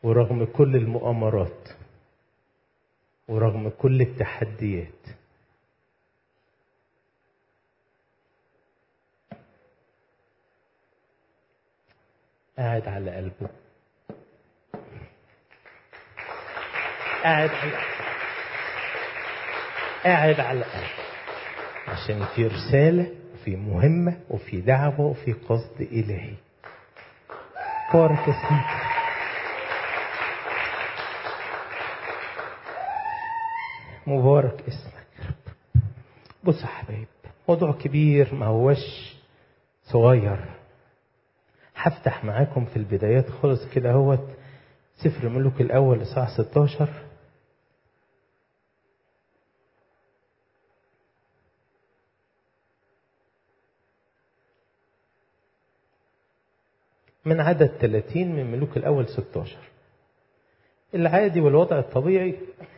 ورغم كل المؤامرات ورغم كل التحديات قاعد على قلبه قاعد على قاعد على قلبه عشان في رسالة وفي مهمة وفي دعوة وفي قصد إلهي بارك اسمك مبارك اسمك يا رب بص يا حبايب موضوع كبير ما هوش صغير هفتح معاكم في البدايات خالص كده اهوت سفر ملوك الاول اصحاح 16 من عدد 30 من ملوك الاول 16 العادي والوضع الطبيعي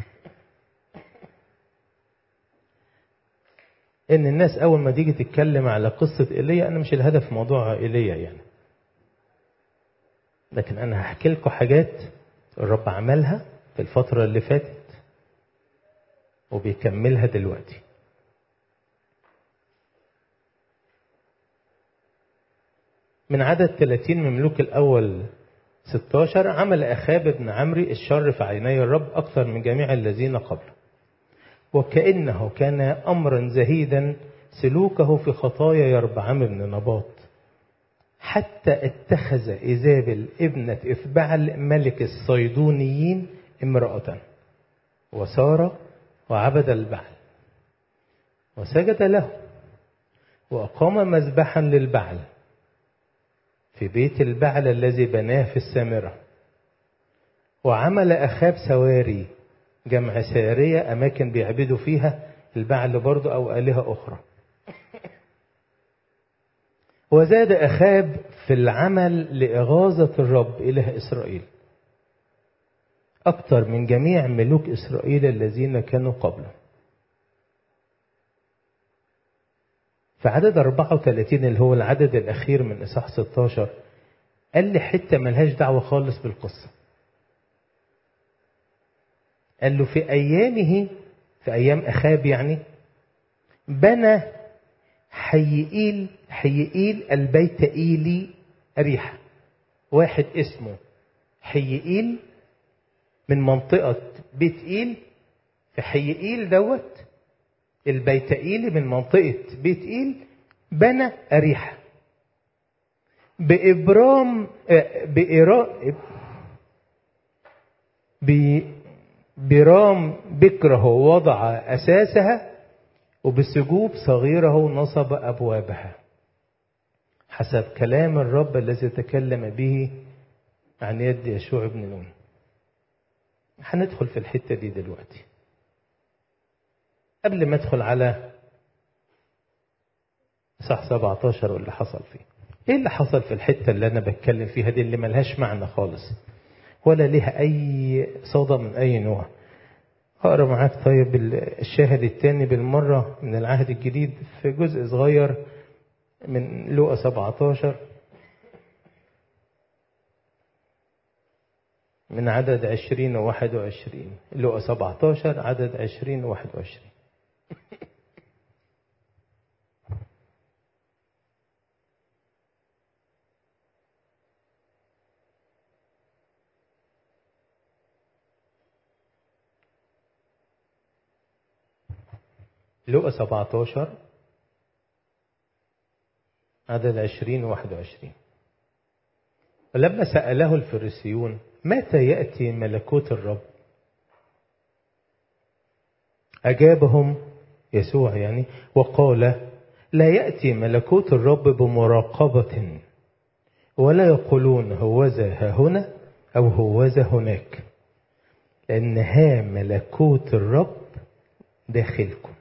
ان الناس اول ما تيجي تتكلم على قصة ايليا انا مش الهدف موضوع ايليا يعني لكن انا هحكي لكم حاجات الرب عملها في الفترة اللي فاتت وبيكملها دلوقتي من عدد 30 من ملوك الأول 16 عمل أخاب بن عمري الشر في عيني الرب أكثر من جميع الذين قبله وكأنه كان أمرا زهيدا سلوكه في خطايا يربعام بن نباط حتى اتخذ إيزابل ابنة إثبعل ملك الصيدونيين امرأة وسار وعبد البعل وسجد له وأقام مذبحا للبعل في بيت البعل الذي بناه في السامرة وعمل أخاب سواري جمع سارية أماكن بيعبدوا فيها البعل برضو أو آلهة أخرى وزاد أخاب في العمل لإغاظة الرب إله إسرائيل أكثر من جميع ملوك إسرائيل الذين كانوا قبله في عدد 34 اللي هو العدد الأخير من إصحاح 16 قال لي حتة ملهاش دعوة خالص بالقصة قال له في أيامه في أيام أخاب يعني بنى حيئيل حيئيل البيت إيلي أريحة واحد اسمه حيئيل من منطقة بيت إيل في حيئيل دوت البيت إيلي من منطقة بيت إيل بنى أريحة بإبرام بإراء برام بكره وضع أساسها وبسجوب صغيره نصب أبوابها حسب كلام الرب الذي تكلم به عن يد يشوع بن نون هندخل في الحتة دي دلوقتي قبل ما ادخل على صح 17 واللي حصل فيه ايه اللي حصل في الحتة اللي انا بتكلم فيها دي اللي ملهاش معنى خالص ولا ليها اي صدى من اي نوع هقرا معاك طيب الشاهد الثاني بالمرة من العهد الجديد في جزء صغير من لوقا 17 من عدد 20 و 21 لوقا 17 عدد 20 و 21 لقى 17 عدد 20 و 21 فلما سأله الفريسيون متى يأتي ملكوت الرب أجابهم يسوع يعني وقال لا يأتي ملكوت الرب بمراقبة ولا يقولون هوذا ها هنا أو هوذا هناك لأن ها ملكوت الرب داخلكم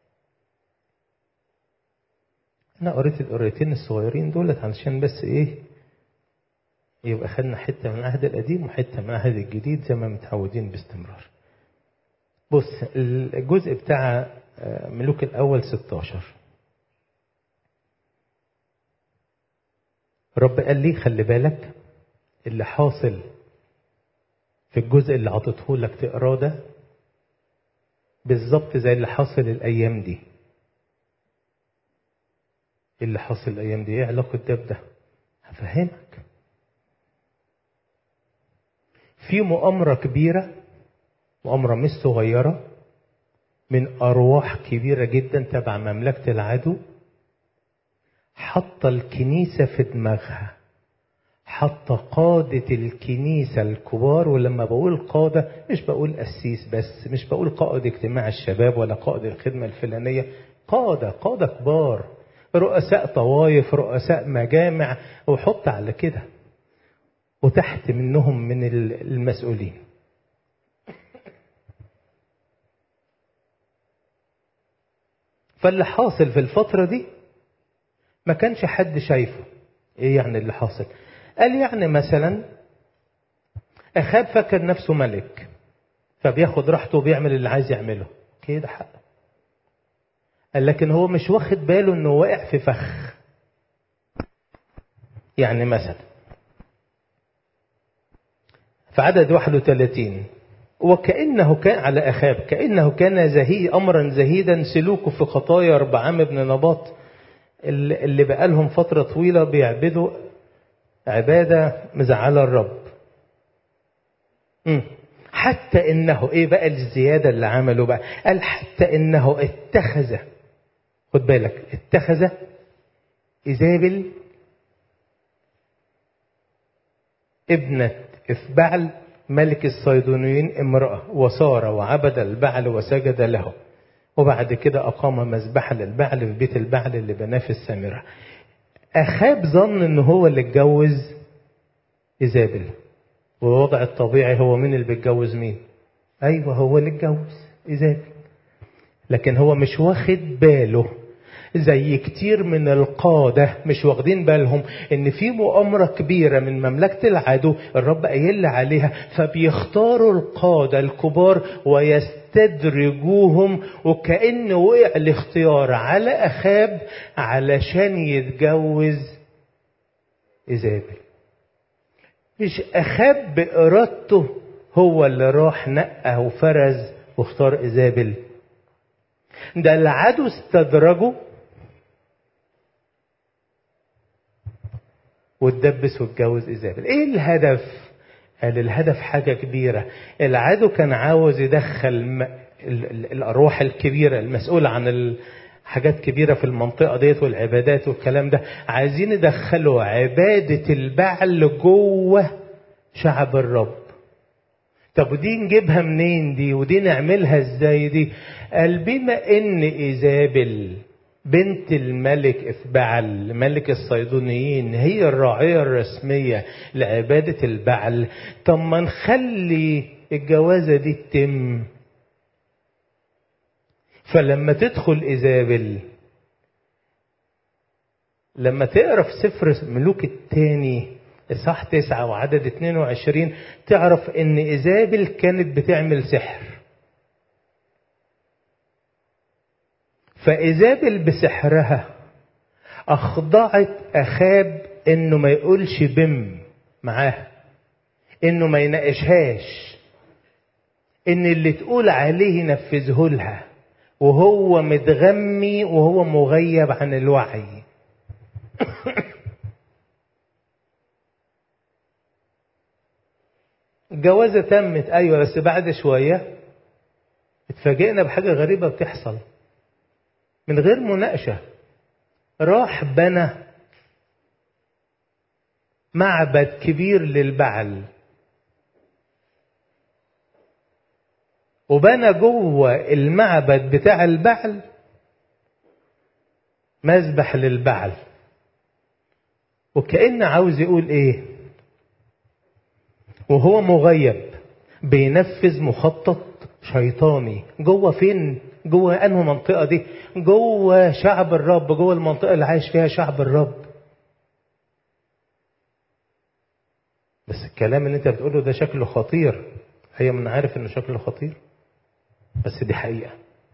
انا قريت القريتين الصغيرين دولت علشان بس ايه يبقى خدنا حته من العهد القديم وحته من العهد الجديد زي ما متعودين باستمرار بص الجزء بتاع ملوك الاول 16 رب قال لي خلي بالك اللي حاصل في الجزء اللي عطيته لك تقراه ده بالظبط زي اللي حاصل الايام دي اللي حاصل الايام دي ايه علاقه ده بده هفهمك في مؤامره كبيره مؤامره مش صغيره من ارواح كبيره جدا تبع مملكه العدو حط الكنيسه في دماغها حط قادة الكنيسة الكبار ولما بقول قادة مش بقول قسيس بس مش بقول قائد اجتماع الشباب ولا قائد الخدمة الفلانية قادة قادة كبار رؤساء طوائف رؤساء مجامع وحط على كده وتحت منهم من المسؤولين فاللي حاصل في الفترة دي ما كانش حد شايفه ايه يعني اللي حاصل قال يعني مثلا اخاب فكر نفسه ملك فبياخد راحته وبيعمل اللي عايز يعمله كده حق قال لكن هو مش واخد باله انه واقع في فخ يعني مثلا في عدد 31 وكأنه كان على أخاب كأنه كان زهي أمرا زهيدا سلوكه في خطايا ربعام بن نباط اللي بقالهم فترة طويلة بيعبدوا عبادة مزعلة الرب مم. حتى إنه إيه بقى الزيادة اللي عمله بقى قال حتى إنه اتخذ خد بالك اتخذ إيزابل ابنة إفبعل ملك الصيدونيين امرأة وصار وعبد البعل وسجد له وبعد كده أقام مذبحة للبعل في بيت البعل اللي بناه في السامرة أخاب ظن إن هو اللي اتجوز إيزابل والوضع الطبيعي هو مين اللي بيتجوز مين أيوة هو اللي اتجوز إيزابل لكن هو مش واخد باله زي كتير من القادة مش واخدين بالهم ان في مؤامرة كبيرة من مملكة العدو الرب قايل عليها فبيختاروا القادة الكبار ويستدرجوهم وكأن وقع الاختيار على أخاب علشان يتجوز إيزابل مش أخاب بإرادته هو اللي راح نقى وفرز واختار إيزابل ده العدو استدرجه واتدبس واتجوز ايزابل ايه الهدف قال الهدف حاجه كبيره العدو كان عاوز يدخل م... ال... ال... الارواح الكبيره المسؤوله عن حاجات كبيره في المنطقه ديت والعبادات والكلام ده عايزين يدخلوا عباده البعل جوه شعب الرب طب ودي نجيبها منين دي ودي نعملها ازاي دي قال بما ان ايزابل بنت الملك إفبعل ملك الصيدونيين هي الراعية الرسمية لعبادة البعل طب ما نخلي الجوازة دي تتم فلما تدخل إيزابل لما تقرا في سفر ملوك الثاني اصحاح تسعة وعدد 22 تعرف ان ايزابل كانت بتعمل سحر فإيزابل بسحرها أخضعت أخاب إنه ما يقولش بم معاها إنه ما يناقشهاش إن اللي تقول عليه ينفذه لها وهو متغمي وهو مغيب عن الوعي الجوازة تمت أيوة بس بعد شوية اتفاجئنا بحاجة غريبة بتحصل من غير مناقشة راح بنى معبد كبير للبعل وبنى جوه المعبد بتاع البعل مذبح للبعل وكأن عاوز يقول ايه وهو مغيب بينفذ مخطط شيطاني جوه فين جوه انه منطقه دي جوه شعب الرب جوه المنطقه اللي عايش فيها شعب الرب بس الكلام اللي انت بتقوله ده شكله خطير هي من عارف انه شكله خطير بس دي حقيقه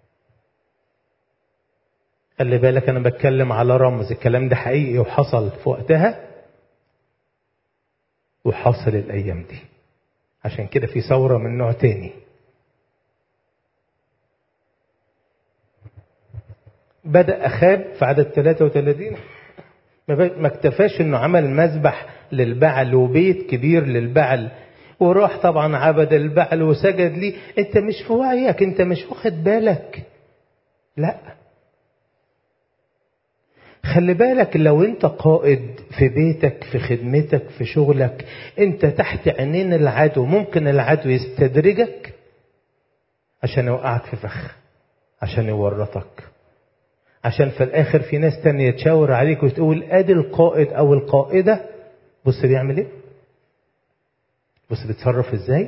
خلي بالك انا بتكلم على رمز الكلام ده حقيقي وحصل في وقتها وحصل الايام دي عشان كده في ثورة من نوع تاني بدأ أخاب في عدد 33 ما اكتفاش انه عمل مذبح للبعل وبيت كبير للبعل وراح طبعا عبد البعل وسجد ليه انت مش في وعيك انت مش واخد بالك لا خلي بالك لو انت قائد في بيتك في خدمتك في شغلك انت تحت عينين العدو ممكن العدو يستدرجك عشان يوقعك في فخ عشان يورطك عشان في الاخر في ناس تانية تشاور عليك وتقول ادي القائد او القائدة بص بيعمل ايه بص بيتصرف ازاي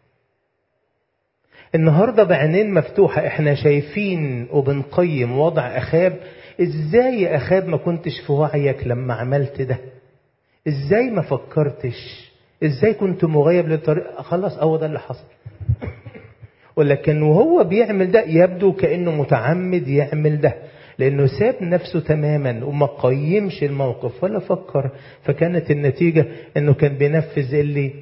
النهاردة بعينين مفتوحة احنا شايفين وبنقيم وضع اخاب ازاي يا اخاب ما كنتش في وعيك لما عملت ده ازاي ما فكرتش ازاي كنت مغيب للطريق خلاص هو ده اللي حصل ولكن وهو بيعمل ده يبدو كانه متعمد يعمل ده لانه ساب نفسه تماما وما قيمش الموقف ولا فكر فكانت النتيجه انه كان بينفذ اللي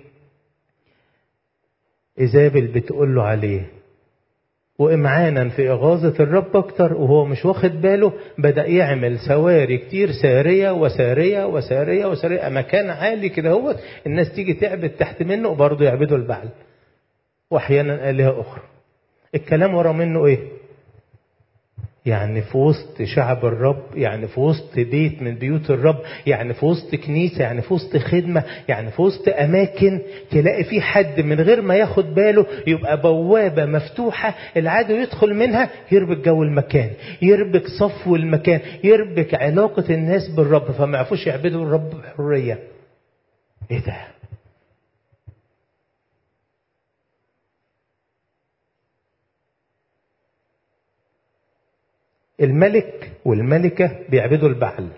ايزابل بتقول له عليه وإمعانا في إغاظة الرب أكتر وهو مش واخد باله بدأ يعمل سواري كتير سارية وسارية وسارية وسارية مكان عالي كده هو الناس تيجي تعبد تحت منه وبرضه يعبدوا البعل وأحيانا آلهة أخرى الكلام ورا منه إيه؟ يعني في وسط شعب الرب يعني في وسط بيت من بيوت الرب يعني في وسط كنيسة يعني في وسط خدمة يعني في وسط أماكن تلاقي في حد من غير ما ياخد باله يبقى بوابة مفتوحة العدو يدخل منها يربك جو المكان يربك صفو المكان يربك علاقة الناس بالرب فما يعرفوش يعبدوا الرب بحرية ايه ده الملك والملكة بيعبدوا البعل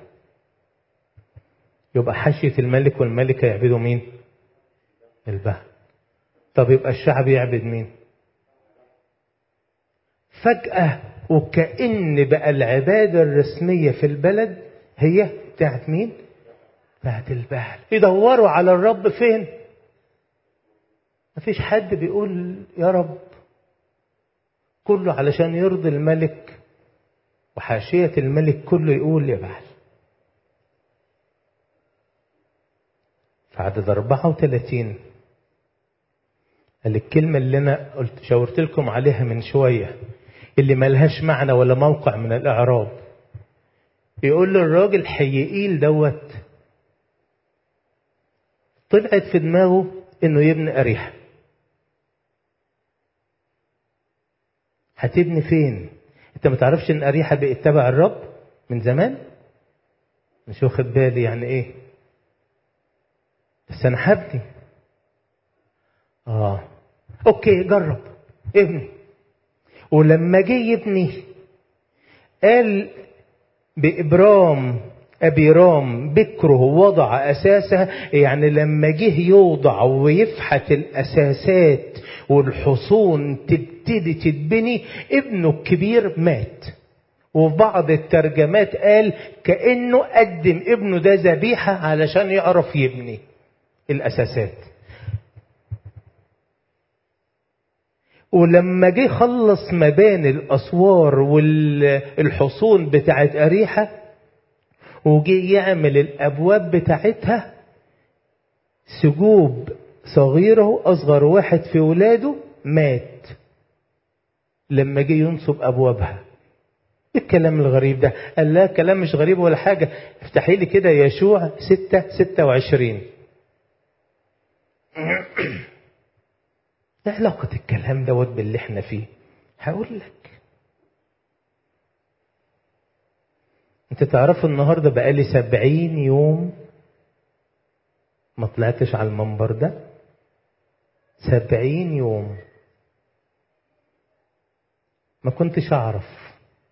يبقى حاشية الملك والملكة يعبدوا مين البعل طب يبقى الشعب يعبد مين فجأة وكأن بقى العبادة الرسمية في البلد هي بتاعت مين بتاعت البعل يدوروا على الرب فين مفيش حد بيقول يا رب كله علشان يرضي الملك وحاشية الملك كله يقول يا بعل في عدد 34 قال الكلمة اللي أنا قلت شاورت لكم عليها من شوية اللي ملهاش معنى ولا موقع من الإعراب يقول له الراجل حيئيل دوت طلعت في دماغه انه يبني أريحة هتبني فين انت ما تعرفش ان اريحه بقت تبع الرب من زمان مش واخد بالي يعني ايه بس انا هبني اه اوكي جرب ابني ولما جه يبني قال بإبرام أبي رام بكره وضع أساسها يعني لما جه يوضع ويفحت الأساسات والحصون تبتدي تتبني ابنه الكبير مات وفي بعض الترجمات قال كأنه قدم ابنه ده ذبيحة علشان يعرف يبني الأساسات ولما جه خلص مباني الأسوار والحصون بتاعت أريحة وجي يعمل الأبواب بتاعتها سجوب صغيره أصغر واحد في ولاده مات لما جه ينصب أبوابها ايه الكلام الغريب ده قال لا كلام مش غريب ولا حاجة افتحي لي كده يشوع ستة ستة وعشرين ايه علاقة الكلام دوت باللي احنا فيه هقول لك انت تعرفوا النهاردة بقالي سبعين يوم ما طلعتش على المنبر ده سبعين يوم ما كنتش اعرف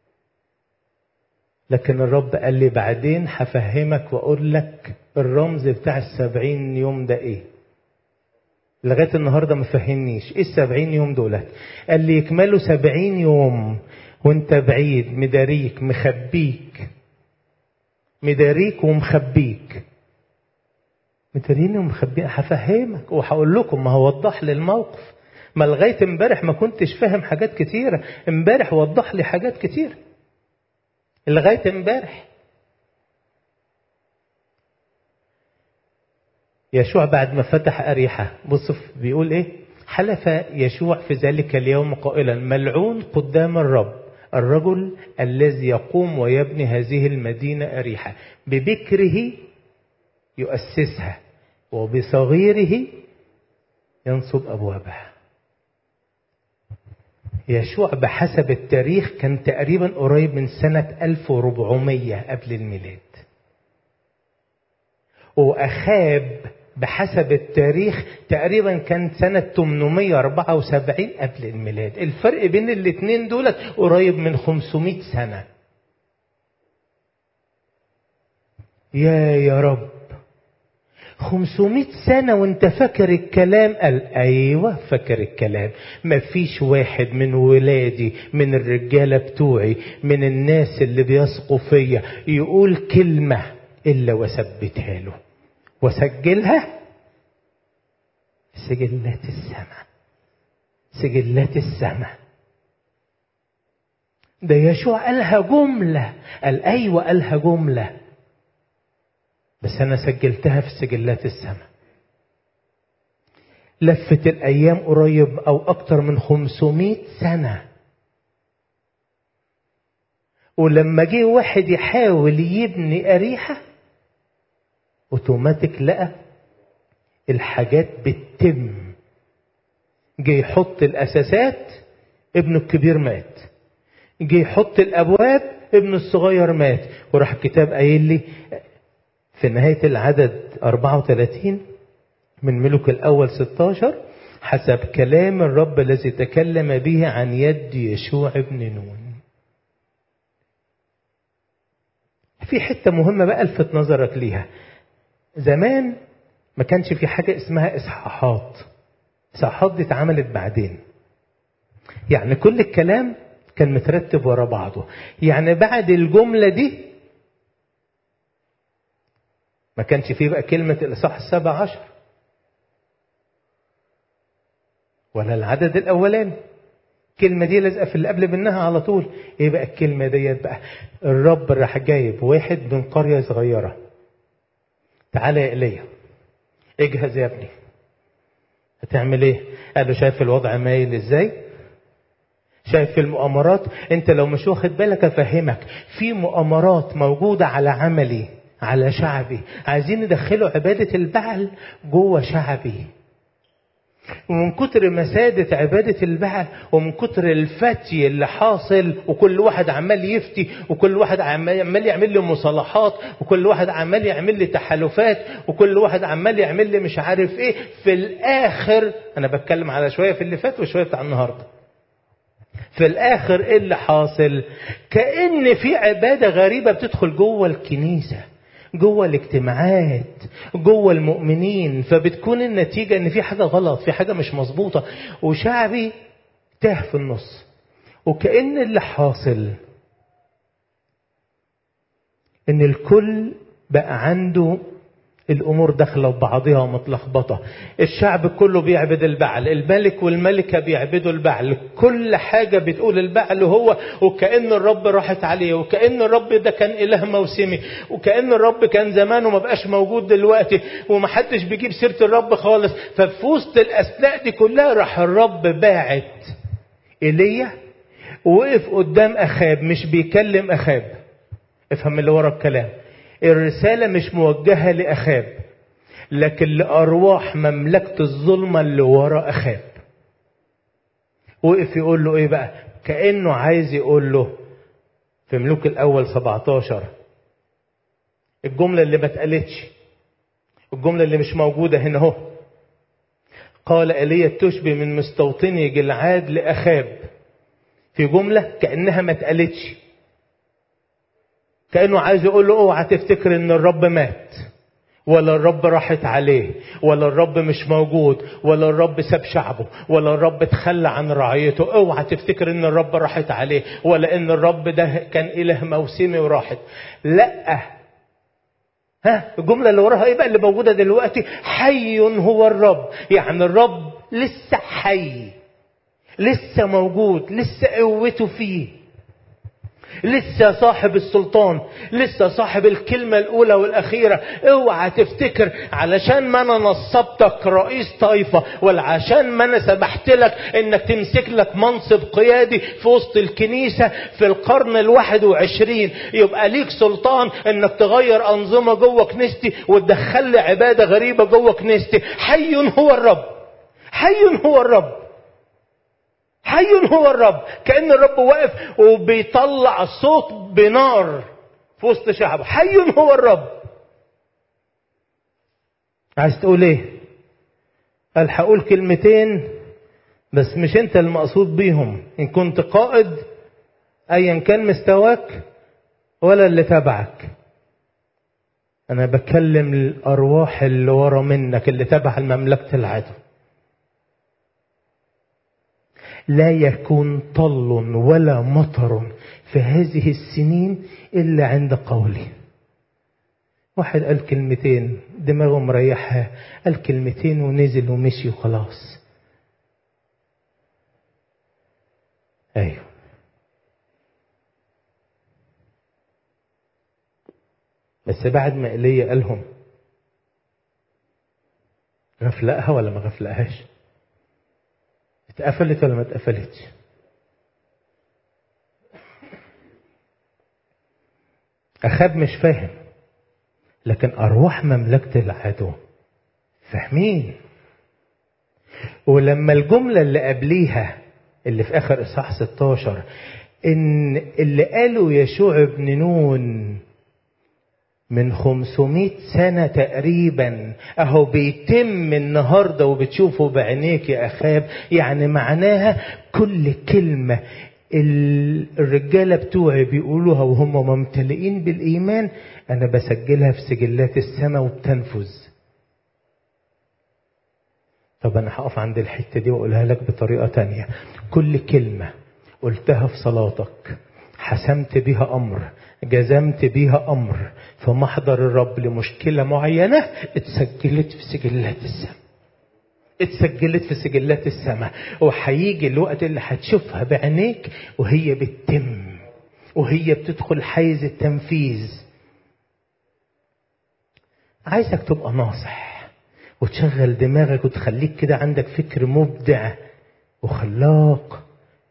لكن الرب قال لي بعدين هفهمك واقول لك الرمز بتاع السبعين يوم ده ايه لغايه النهارده ما فهمنيش ايه السبعين يوم دولت قال لي يكملوا سبعين يوم وانت بعيد مداريك مخبيك مداريك ومخبيك متريني ومخبيين هفهمك وهقول لكم ما هو وضح لي الموقف ما لغايه امبارح ما كنتش فاهم حاجات كتيره امبارح وضح لي حاجات كتيره لغايه امبارح يشوع بعد ما فتح أريحة بص بيقول إيه حلف يشوع في ذلك اليوم قائلا ملعون قدام الرب الرجل الذي يقوم ويبني هذه المدينة أريحة ببكره يؤسسها وبصغيره ينصب أبوابها يشوع بحسب التاريخ كان تقريبا قريب من سنة 1400 قبل الميلاد وأخاب بحسب التاريخ تقريبا كان سنة 874 قبل الميلاد الفرق بين الاثنين دولت قريب من 500 سنة يا يا رب 500 سنة وانت فاكر الكلام قال ايوه فاكر الكلام مفيش واحد من ولادي من الرجالة بتوعي من الناس اللي بيثقوا فيا يقول كلمة الا وثبتها له وسجلها سجلات السماء سجلات السماء ده يشوع قالها جملة قال أيوة قالها جملة بس أنا سجلتها في سجلات السماء لفت الأيام قريب أو أكتر من 500 سنة ولما جه واحد يحاول يبني أريحة اوتوماتيك لقى الحاجات بتتم جه يحط الاساسات ابنه الكبير مات جه يحط الابواب ابنه الصغير مات وراح الكتاب قايل لي في نهاية العدد 34 من ملوك الأول 16 حسب كلام الرب الذي تكلم به عن يد يشوع ابن نون في حتة مهمة بقى الفت نظرك ليها زمان ما كانش في حاجة اسمها إصحاحات إصحاحات دي اتعملت بعدين يعني كل الكلام كان مترتب ورا بعضه يعني بعد الجملة دي ما كانش فيه بقى كلمة الإصحاح السابع عشر ولا العدد الأولاني الكلمة دي لازقة في اللي قبل منها على طول ايه بقى الكلمة ديت بقى الرب راح جايب واحد من قرية صغيرة تعالى يا ايليا اجهز يا ابني هتعمل ايه قال له شايف الوضع مايل ازاي شايف المؤامرات انت لو مش واخد بالك افهمك في مؤامرات موجودة على عملي على شعبي عايزين يدخلوا عبادة البعل جوه شعبي ومن كتر مسادة عبادة البعل ومن كتر الفتي اللي حاصل وكل واحد عمال يفتي وكل واحد عمال يعمل لي مصالحات وكل واحد عمال يعمل لي تحالفات وكل واحد عمال يعمل لي مش عارف ايه في الاخر انا بتكلم على شوية في اللي فات وشوية بتاع النهارده في الاخر ايه اللي حاصل كأن في عبادة غريبة بتدخل جوه الكنيسة جوه الاجتماعات جوه المؤمنين فبتكون النتيجة ان في حاجة غلط في حاجة مش مظبوطة وشعبي تاه في النص وكأن اللي حاصل ان الكل بقى عنده الامور داخله ببعضها ومتلخبطه الشعب كله بيعبد البعل الملك والملكه بيعبدوا البعل كل حاجه بتقول البعل هو وكان الرب راحت عليه وكان الرب ده كان اله موسمي وكان الرب كان زمان وما بقاش موجود دلوقتي ومحدش بيجيب سيره الرب خالص ففي وسط الاسلاء دي كلها راح الرب باعت ايليا وقف قدام اخاب مش بيكلم اخاب افهم اللي ورا الكلام الرسالة مش موجهة لأخاب لكن لأرواح مملكة الظلمة اللي ورا أخاب وقف يقول له إيه بقى كأنه عايز يقول له في ملوك الأول 17 الجملة اللي ما اتقالتش الجملة اللي مش موجودة هنا اهو قال ايليا تشبه من مستوطني جلعاد لأخاب في جملة كأنها ما اتقالتش كأنه عايز يقول له اوعى تفتكر ان الرب مات ولا الرب راحت عليه ولا الرب مش موجود ولا الرب ساب شعبه ولا الرب تخلى عن رعيته اوعى تفتكر ان الرب راحت عليه ولا ان الرب ده كان اله موسمي وراحت لا ها الجملة اللي وراها ايه بقى اللي موجودة دلوقتي حي هو الرب يعني الرب لسه حي لسه موجود لسه قوته فيه لسه صاحب السلطان لسه صاحب الكلمة الأولى والأخيرة اوعى تفتكر علشان ما أنا نصبتك رئيس طائفة ولا عشان ما أنا سمحت لك إنك تمسك لك منصب قيادي في وسط الكنيسة في القرن الواحد وعشرين يبقى ليك سلطان إنك تغير أنظمة جوه كنيستي وتدخل لي عبادة غريبة جوه كنيستي حي هو الرب حي هو الرب حي هو الرب كأن الرب واقف وبيطلع صوت بنار في وسط شعبه حي هو الرب عايز تقول ايه قال هقول كلمتين بس مش انت المقصود بيهم ان كنت قائد ايا كان مستواك ولا اللي تبعك انا بكلم الارواح اللي ورا منك اللي تبع مملكه العدو لا يكون طل ولا مطر في هذه السنين إلا عند قولي واحد قال كلمتين دماغه مريحها قال كلمتين ونزل ومشي وخلاص ايوه بس بعد ما ايليا قالهم غفلقها ولا ما غفلقهاش اتقفلت ولا ما اتقفلتش أخاب مش فاهم لكن أرواح مملكة العدو فاهمين ولما الجملة اللي قبليها اللي في آخر إصحاح 16 إن اللي قاله يشوع بن نون من 500 سنة تقريبا اهو بيتم النهاردة وبتشوفه بعينيك يا اخاب يعني معناها كل كلمة الرجالة بتوعي بيقولوها وهم ممتلئين بالإيمان أنا بسجلها في سجلات السماء وبتنفذ طب أنا هقف عند الحتة دي وأقولها لك بطريقة تانية كل كلمة قلتها في صلاتك حسمت بها أمر جزمت بيها أمر في محضر الرب لمشكلة معينة اتسجلت في سجلات السماء اتسجلت في سجلات السماء وهيجي الوقت اللي هتشوفها بعينيك وهي بتتم وهي بتدخل حيز التنفيذ عايزك تبقى ناصح وتشغل دماغك وتخليك كده عندك فكر مبدع وخلاق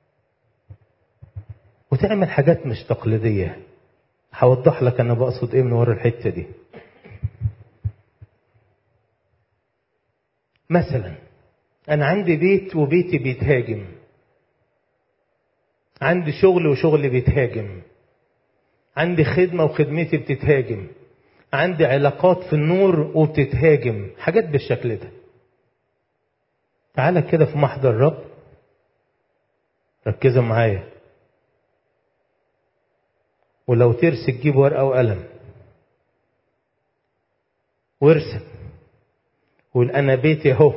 وتعمل حاجات مش تقليديه هوضح لك انا بقصد ايه من ورا الحته دي مثلا انا عندي بيت وبيتي بيتهاجم عندي شغل وشغلي بيتهاجم عندي خدمه وخدمتي بتتهاجم عندي علاقات في النور وبتتهاجم حاجات بالشكل ده تعالى كده في محضر الرب ركزوا معايا ولو ترسي تجيب ورقة وقلم وارسم قول أنا بيتي أهو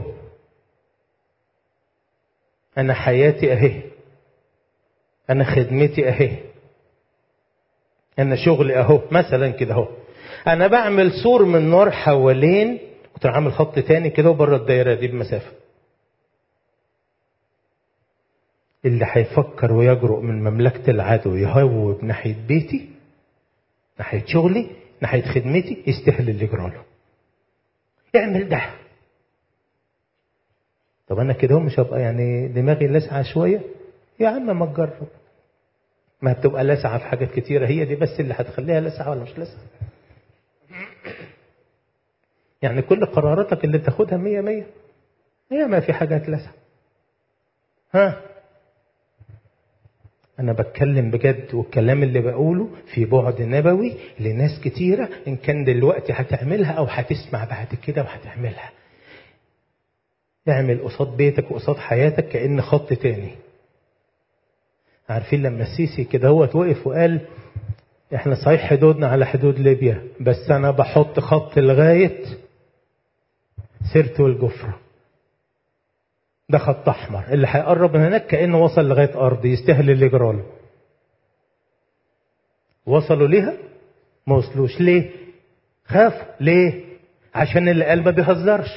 أنا حياتي أهي أنا خدمتي أهي أنا شغلي أهو مثلا كده أهو أنا بعمل سور من نار حوالين كنت عامل خط تاني كده وبره الدايرة دي بمسافة اللي هيفكر ويجرؤ من مملكة العدو يهوب ناحية بيتي ناحية شغلي ناحية خدمتي يستاهل اللي يجراله اعمل ده طب انا كده مش هبقى يعني دماغي لسعة شوية يا عم ما تجرب ما بتبقى لسعة في حاجات كتيرة هي دي بس اللي هتخليها لسعة ولا مش لسعة يعني كل قراراتك اللي تاخدها مية مية هي ما في حاجات لسعة ها أنا بتكلم بجد والكلام اللي بقوله في بعد نبوي لناس كتيرة إن كان دلوقتي هتعملها أو هتسمع بعد كده وهتعملها. اعمل قصاد بيتك وقصاد حياتك كأن خط تاني. عارفين لما السيسي كده هو وقف وقال احنا صحيح حدودنا على حدود ليبيا بس انا بحط خط لغايه سرت والجفره ده خط احمر اللي هيقرب من هناك كانه وصل لغايه ارض يستاهل اللي جراله وصلوا ليها ما وصلوش ليه خافوا ليه عشان اللي قال ما بيهزرش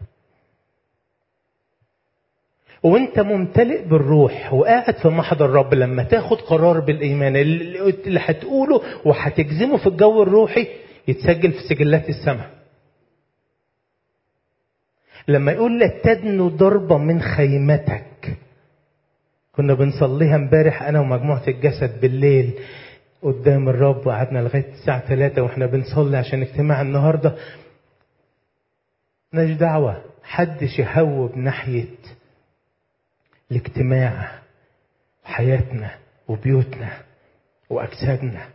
وانت ممتلئ بالروح وقاعد في محضر الرب لما تاخد قرار بالايمان اللي هتقوله وهتجزمه في الجو الروحي يتسجل في سجلات السماء لما يقول لا تدنو ضربة من خيمتك كنا بنصليها امبارح انا ومجموعة الجسد بالليل قدام الرب وقعدنا لغاية الساعة 3 واحنا بنصلي عشان اجتماع النهاردة مالناش دعوة حدش يهوب ناحية الاجتماع وحياتنا وبيوتنا وأجسادنا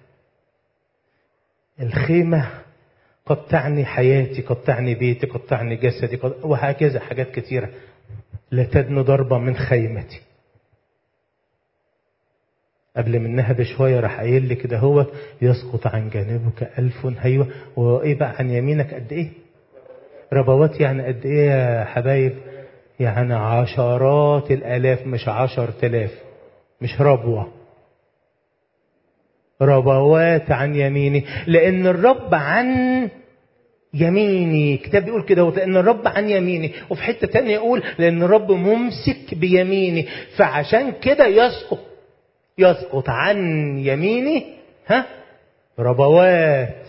الخيمة قد تعني حياتي قد تعني بيتي قد تعني جسدي قد وهكذا حاجات كتيرة لا تدن ضربة من خيمتي قبل منها بشوية راح قايل لي كده هو يسقط عن جانبك ألف أيوة وإيه بقى عن يمينك قد إيه؟ ربوات يعني قد إيه يا حبايب؟ يعني عشرات الآلاف مش عشر تلاف مش ربوة ربوات عن يميني لأن الرب عن يميني كتاب بيقول كده لأن الرب عن يميني وفي حتة تانية يقول لأن الرب ممسك بيميني فعشان كده يسقط يسقط عن يميني ها ربوات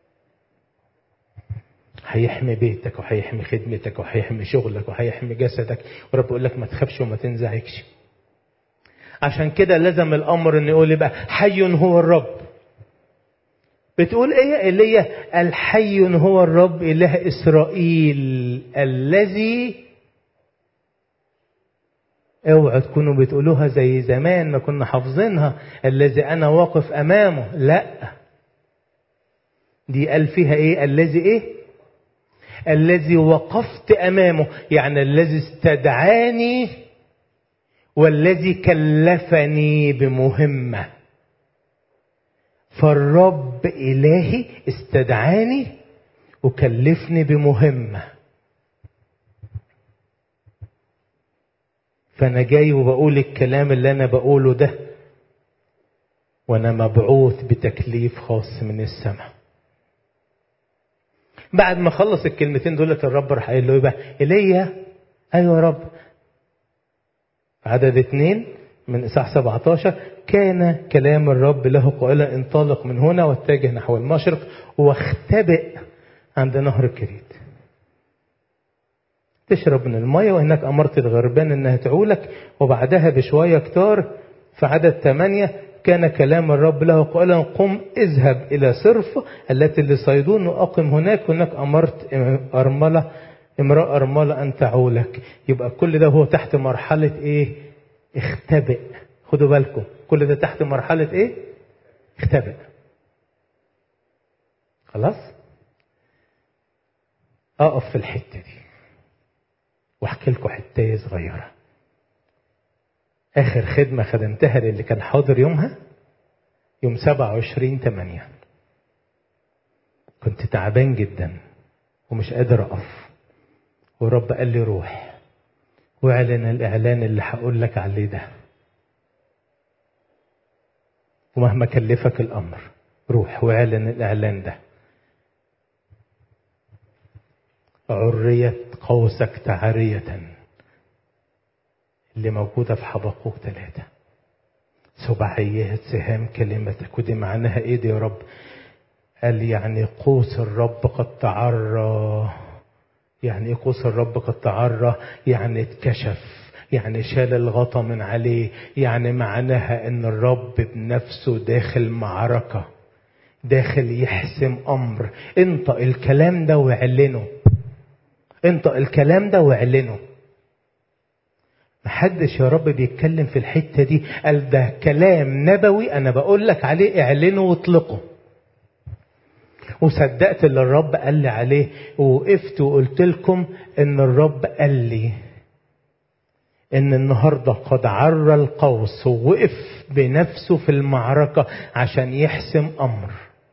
هيحمي بيتك وهيحمي خدمتك وهيحمي شغلك وهيحمي جسدك ورب يقول لك ما تخافش وما تنزعجش عشان كده لازم الامر ان يقول بقى حي هو الرب بتقول ايه يا ايليا الحي هو الرب اله اسرائيل الذي اوعوا تكونوا بتقولوها زي زمان ما كنا حافظينها الذي انا واقف امامه لا دي قال فيها ايه الذي ايه الذي وقفت امامه يعني الذي استدعاني والذي كلفني بمهمه فالرب الهي استدعاني وكلفني بمهمه فانا جاي وبقول الكلام اللي انا بقوله ده وانا مبعوث بتكليف خاص من السماء بعد ما خلص الكلمتين دولت الرب راح قايل له ايه بقى ايليا ايوه يا رب عدد اثنين من اصحاح 17 كان كلام الرب له قائلا انطلق من هنا واتجه نحو المشرق واختبئ عند نهر الكريت تشرب من المية وهناك أمرت الغربان إنها تعولك وبعدها بشوية كتار في عدد ثمانية كان كلام الرب له قائلا قم اذهب إلى صرف التي لصيدون وأقم هناك هناك أمرت أرملة امرأة أرملة أن تعولك يبقى كل ده هو تحت مرحلة إيه اختبئ خدوا بالكم كل ده تحت مرحلة إيه اختبئ خلاص أقف في الحتة دي واحكي لكم حتايه صغيره اخر خدمه خدمتها للي كان حاضر يومها يوم 27 8 كنت تعبان جدا ومش قادر اقف ورب قال لي روح واعلن الاعلان اللي هقول لك عليه ده ومهما كلفك الامر روح واعلن الاعلان ده عرية قوسك تعرية اللي موجودة في حبقوق ثلاثة سبعيات سهام كلمتك ودي معناها ايه دي يا رب قال يعني قوس الرب قد تعرى يعني ايه قوس الرب قد تعرى يعني اتكشف يعني شال الغطا من عليه يعني معناها ان الرب بنفسه داخل معركة داخل يحسم امر انطق الكلام ده واعلنه انطق الكلام ده واعلنه محدش يا رب بيتكلم في الحتة دي قال ده كلام نبوي انا بقول لك عليه اعلنه واطلقه وصدقت اللي الرب قال لي عليه ووقفت وقلت لكم ان الرب قال لي ان النهارده قد عرى القوس ووقف بنفسه في المعركه عشان يحسم امر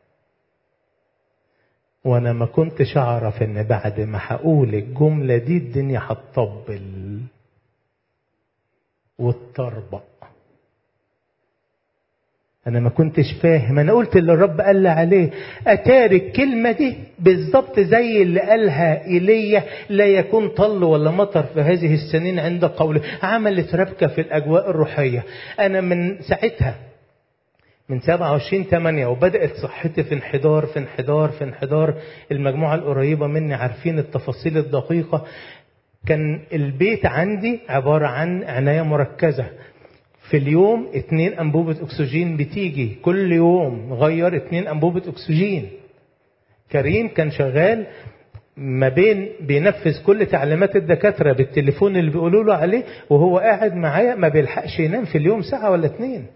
وانا ما كنتش اعرف ان بعد ما هقول الجمله دي الدنيا هتطبل وتطربق انا ما كنتش فاهم انا قلت اللي الرب قال لي عليه اتاري الكلمه دي بالظبط زي اللي قالها ايليا لا يكون طل ولا مطر في هذه السنين عند قوله عملت ربكه في الاجواء الروحيه انا من ساعتها من 27 8 وبدات صحتي في انحدار في انحدار في انحدار المجموعه القريبه مني عارفين التفاصيل الدقيقه كان البيت عندي عباره عن عنايه مركزه في اليوم اتنين أنبوبة أكسجين بتيجي كل يوم غير اتنين أنبوبة أكسجين كريم كان شغال ما بين بينفذ كل تعليمات الدكاترة بالتليفون اللي بيقولوا له عليه وهو قاعد معايا ما بيلحقش ينام في اليوم ساعة ولا اتنين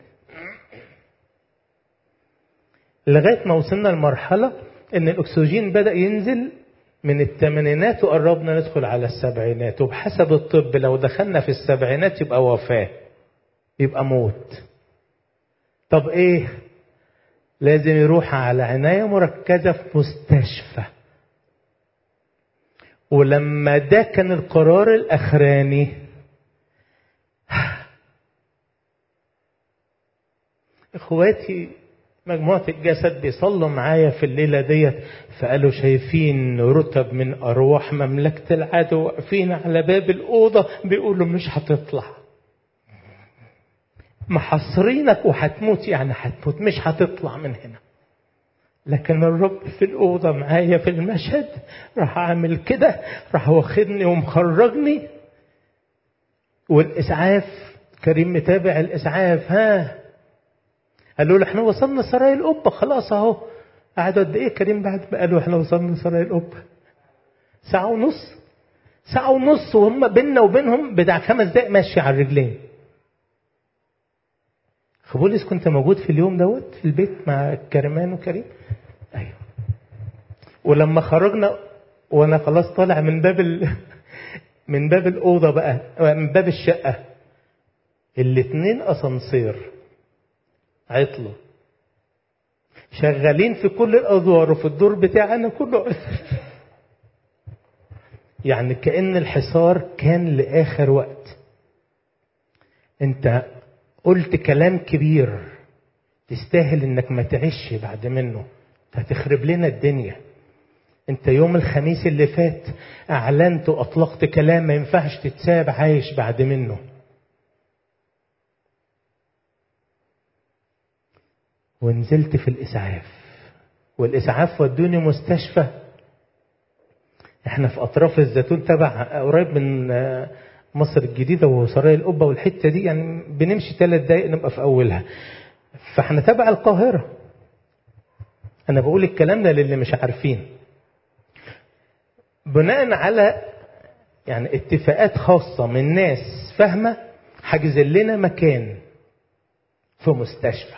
لغاية ما وصلنا لمرحلة ان الأكسجين بدأ ينزل من الثمانينات وقربنا ندخل على السبعينات وبحسب الطب لو دخلنا في السبعينات يبقى وفاه يبقى موت طب ايه لازم يروح على عناية مركزة في مستشفى ولما ده كان القرار الأخراني اخواتي مجموعة الجسد بيصلوا معايا في الليلة ديت فقالوا شايفين رتب من أرواح مملكة العدو واقفين على باب الأوضة بيقولوا مش هتطلع محصرينك وهتموت يعني هتموت مش هتطلع من هنا لكن الرب في الأوضة معايا في المشهد راح عامل كده راح واخدني ومخرجني والإسعاف كريم متابع الإسعاف ها قالوا له احنا وصلنا سرايا القبة خلاص اهو قعدوا قد ايه كريم بعد ما قالوا احنا وصلنا سرايا القبة ساعة ونص ساعة ونص وهم بيننا وبينهم بتاع خمس دقايق ماشي على الرجلين خبوليس كنت موجود في اليوم دوت في البيت مع كريمان وكريم ايوه ولما خرجنا وانا خلاص طالع من باب ال... من باب الاوضه بقى من باب الشقه الاتنين اسانسير عطلوا شغالين في كل الادوار وفي الدور بتاعنا كله يعني كأن الحصار كان لآخر وقت انت قلت كلام كبير تستاهل انك ما تعيش بعد منه هتخرب لنا الدنيا انت يوم الخميس اللي فات اعلنت واطلقت كلام ما ينفعش تتساب عايش بعد منه ونزلت في الاسعاف والاسعاف ودوني مستشفى احنا في اطراف الزيتون تبع قريب من مصر الجديدة وسرايا القبة والحتة دي يعني بنمشي ثلاث دقايق نبقى في أولها فاحنا تبع القاهرة أنا بقول الكلام ده للي مش عارفين بناء على يعني اتفاقات خاصة من ناس فاهمة حجز لنا مكان في مستشفى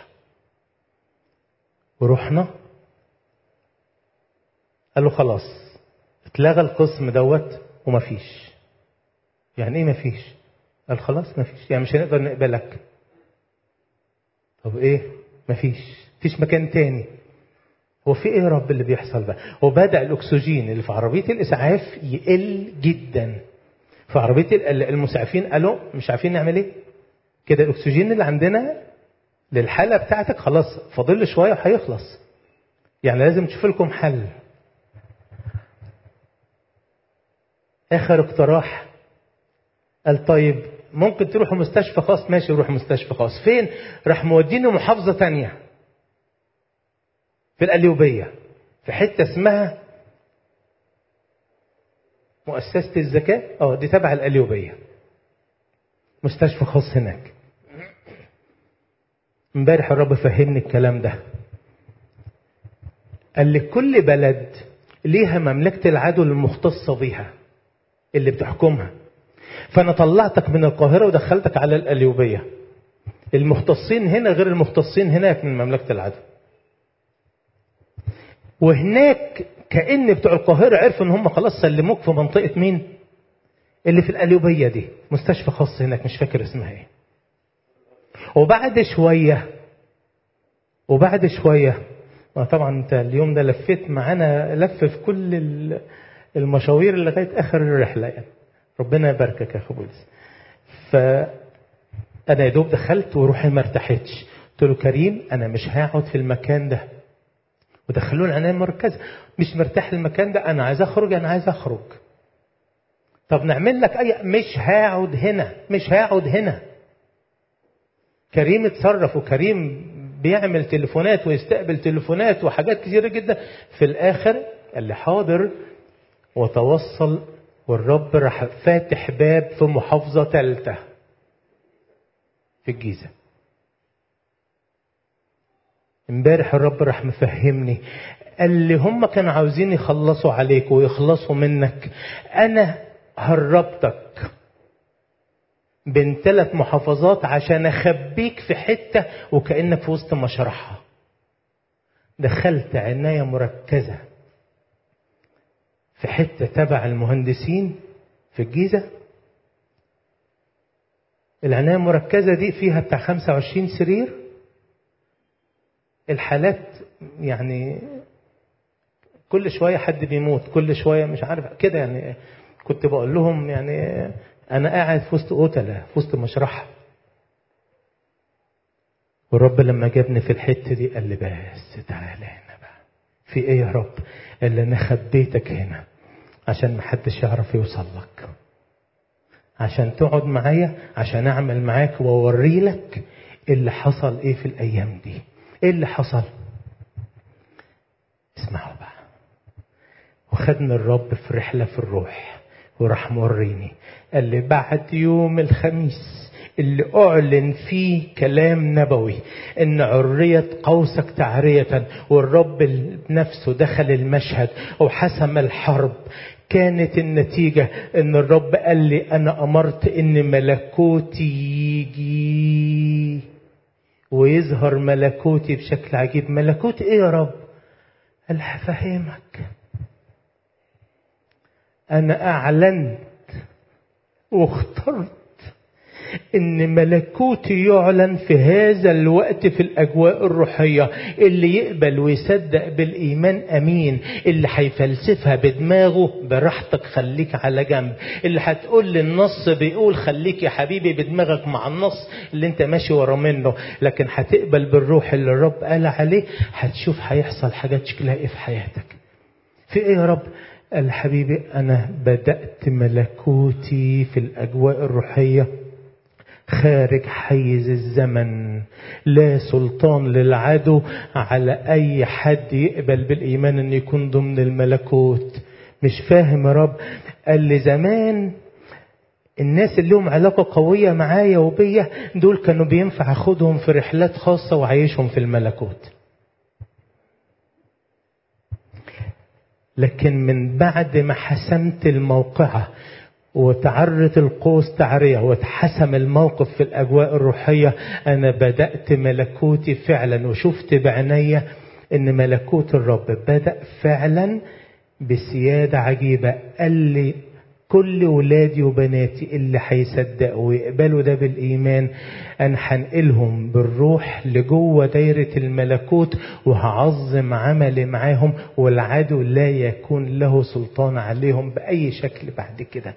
ورحنا قالوا خلاص اتلغى القسم دوت ومفيش يعني ايه مفيش قال خلاص مفيش يعني مش هنقدر نقبلك طب ايه مفيش مفيش مكان تاني هو في ايه يا رب اللي بيحصل ده وبدا الاكسجين اللي في عربيه الاسعاف يقل جدا في عربيه المسعفين قالوا مش عارفين نعمل ايه كده الاكسجين اللي عندنا للحاله بتاعتك خلاص فاضل شويه وهيخلص يعني لازم تشوف لكم حل اخر اقتراح قال طيب ممكن تروحوا مستشفى خاص ماشي روح مستشفى خاص فين راح موديني محافظة تانية في القليوبية في حتة اسمها مؤسسة الزكاة اه دي تبع القليوبية مستشفى خاص هناك امبارح الرب فهمني الكلام ده قال لي كل بلد ليها مملكة العدو المختصة بيها اللي بتحكمها فانا طلعتك من القاهره ودخلتك على القليوبيه المختصين هنا غير المختصين هناك من مملكه العدو وهناك كان بتوع القاهره عرفوا ان هم خلاص سلموك في منطقه مين اللي في القليوبيه دي مستشفى خاص هناك مش فاكر اسمها ايه وبعد شويه وبعد شويه ما طبعا انت اليوم ده لفيت معانا لف في كل المشاوير لغايه اخر الرحله يعني ربنا يباركك يا اخو بولس فانا يا دوب دخلت وروحي ما ارتاحتش قلت له كريم انا مش هقعد في المكان ده ودخلوني العنايه المركزه مش مرتاح المكان ده انا عايز اخرج انا عايز اخرج طب نعمل لك اي مش هقعد هنا مش هقعد هنا كريم اتصرف وكريم بيعمل تليفونات ويستقبل تليفونات وحاجات كتيره جدا في الاخر قال لي حاضر وتوصل والرب راح فاتح باب في محافظه ثالثه في الجيزه امبارح الرب راح مفهمني قال لي هم كانوا عاوزين يخلصوا عليك ويخلصوا منك انا هربتك بين ثلاث محافظات عشان اخبيك في حته وكانك في وسط مشرحها دخلت عنايه مركزه في حته تبع المهندسين في الجيزه العنايه المركزه دي فيها بتاع 25 سرير الحالات يعني كل شويه حد بيموت كل شويه مش عارف كده يعني كنت بقول لهم يعني انا قاعد في وسط قتله في وسط مشرحه والرب لما جابني في الحته دي قال لي بس تعالى هنا بقى في ايه يا رب قال لي انا خبيتك هنا عشان محدش يعرف يوصل لك عشان تقعد معايا عشان اعمل معاك واوري لك اللي حصل ايه في الايام دي ايه اللي حصل اسمعوا بقى وخدنا الرب في رحله في الروح وراح موريني قال لي بعد يوم الخميس اللي أعلن فيه كلام نبوي إن عرية قوسك تعرية والرب بنفسه دخل المشهد وحسم الحرب كانت النتيجة إن الرب قال لي أنا أمرت إن ملكوتي يجي ويظهر ملكوتي بشكل عجيب ملكوت إيه يا رب؟ قال هفهمك أنا أعلنت واخترت ان ملكوتي يعلن في هذا الوقت في الاجواء الروحيه اللي يقبل ويصدق بالايمان امين اللي هيفلسفها بدماغه براحتك خليك على جنب اللي هتقول لي النص بيقول خليك يا حبيبي بدماغك مع النص اللي انت ماشي ورا منه لكن هتقبل بالروح اللي الرب قال عليه هتشوف هيحصل حاجات شكلها ايه في حياتك في ايه يا رب قال حبيبي انا بدات ملكوتي في الاجواء الروحيه خارج حيز الزمن لا سلطان للعدو على اي حد يقبل بالايمان ان يكون ضمن الملكوت مش فاهم يا رب قال لي زمان الناس اللي لهم علاقة قوية معايا وبيا دول كانوا بينفع اخدهم في رحلات خاصة وعيشهم في الملكوت لكن من بعد ما حسمت الموقعة وتعرت القوس تعرية واتحسم الموقف في الأجواء الروحية أنا بدأت ملكوتي فعلا وشفت بعناية إن ملكوت الرب بدأ فعلا بسيادة عجيبة قال لي كل ولادي وبناتي اللي هيصدقوا ويقبلوا ده بالإيمان أنا هنقلهم بالروح لجوه دايرة الملكوت وهعظم عملي معاهم والعدو لا يكون له سلطان عليهم بأي شكل بعد كده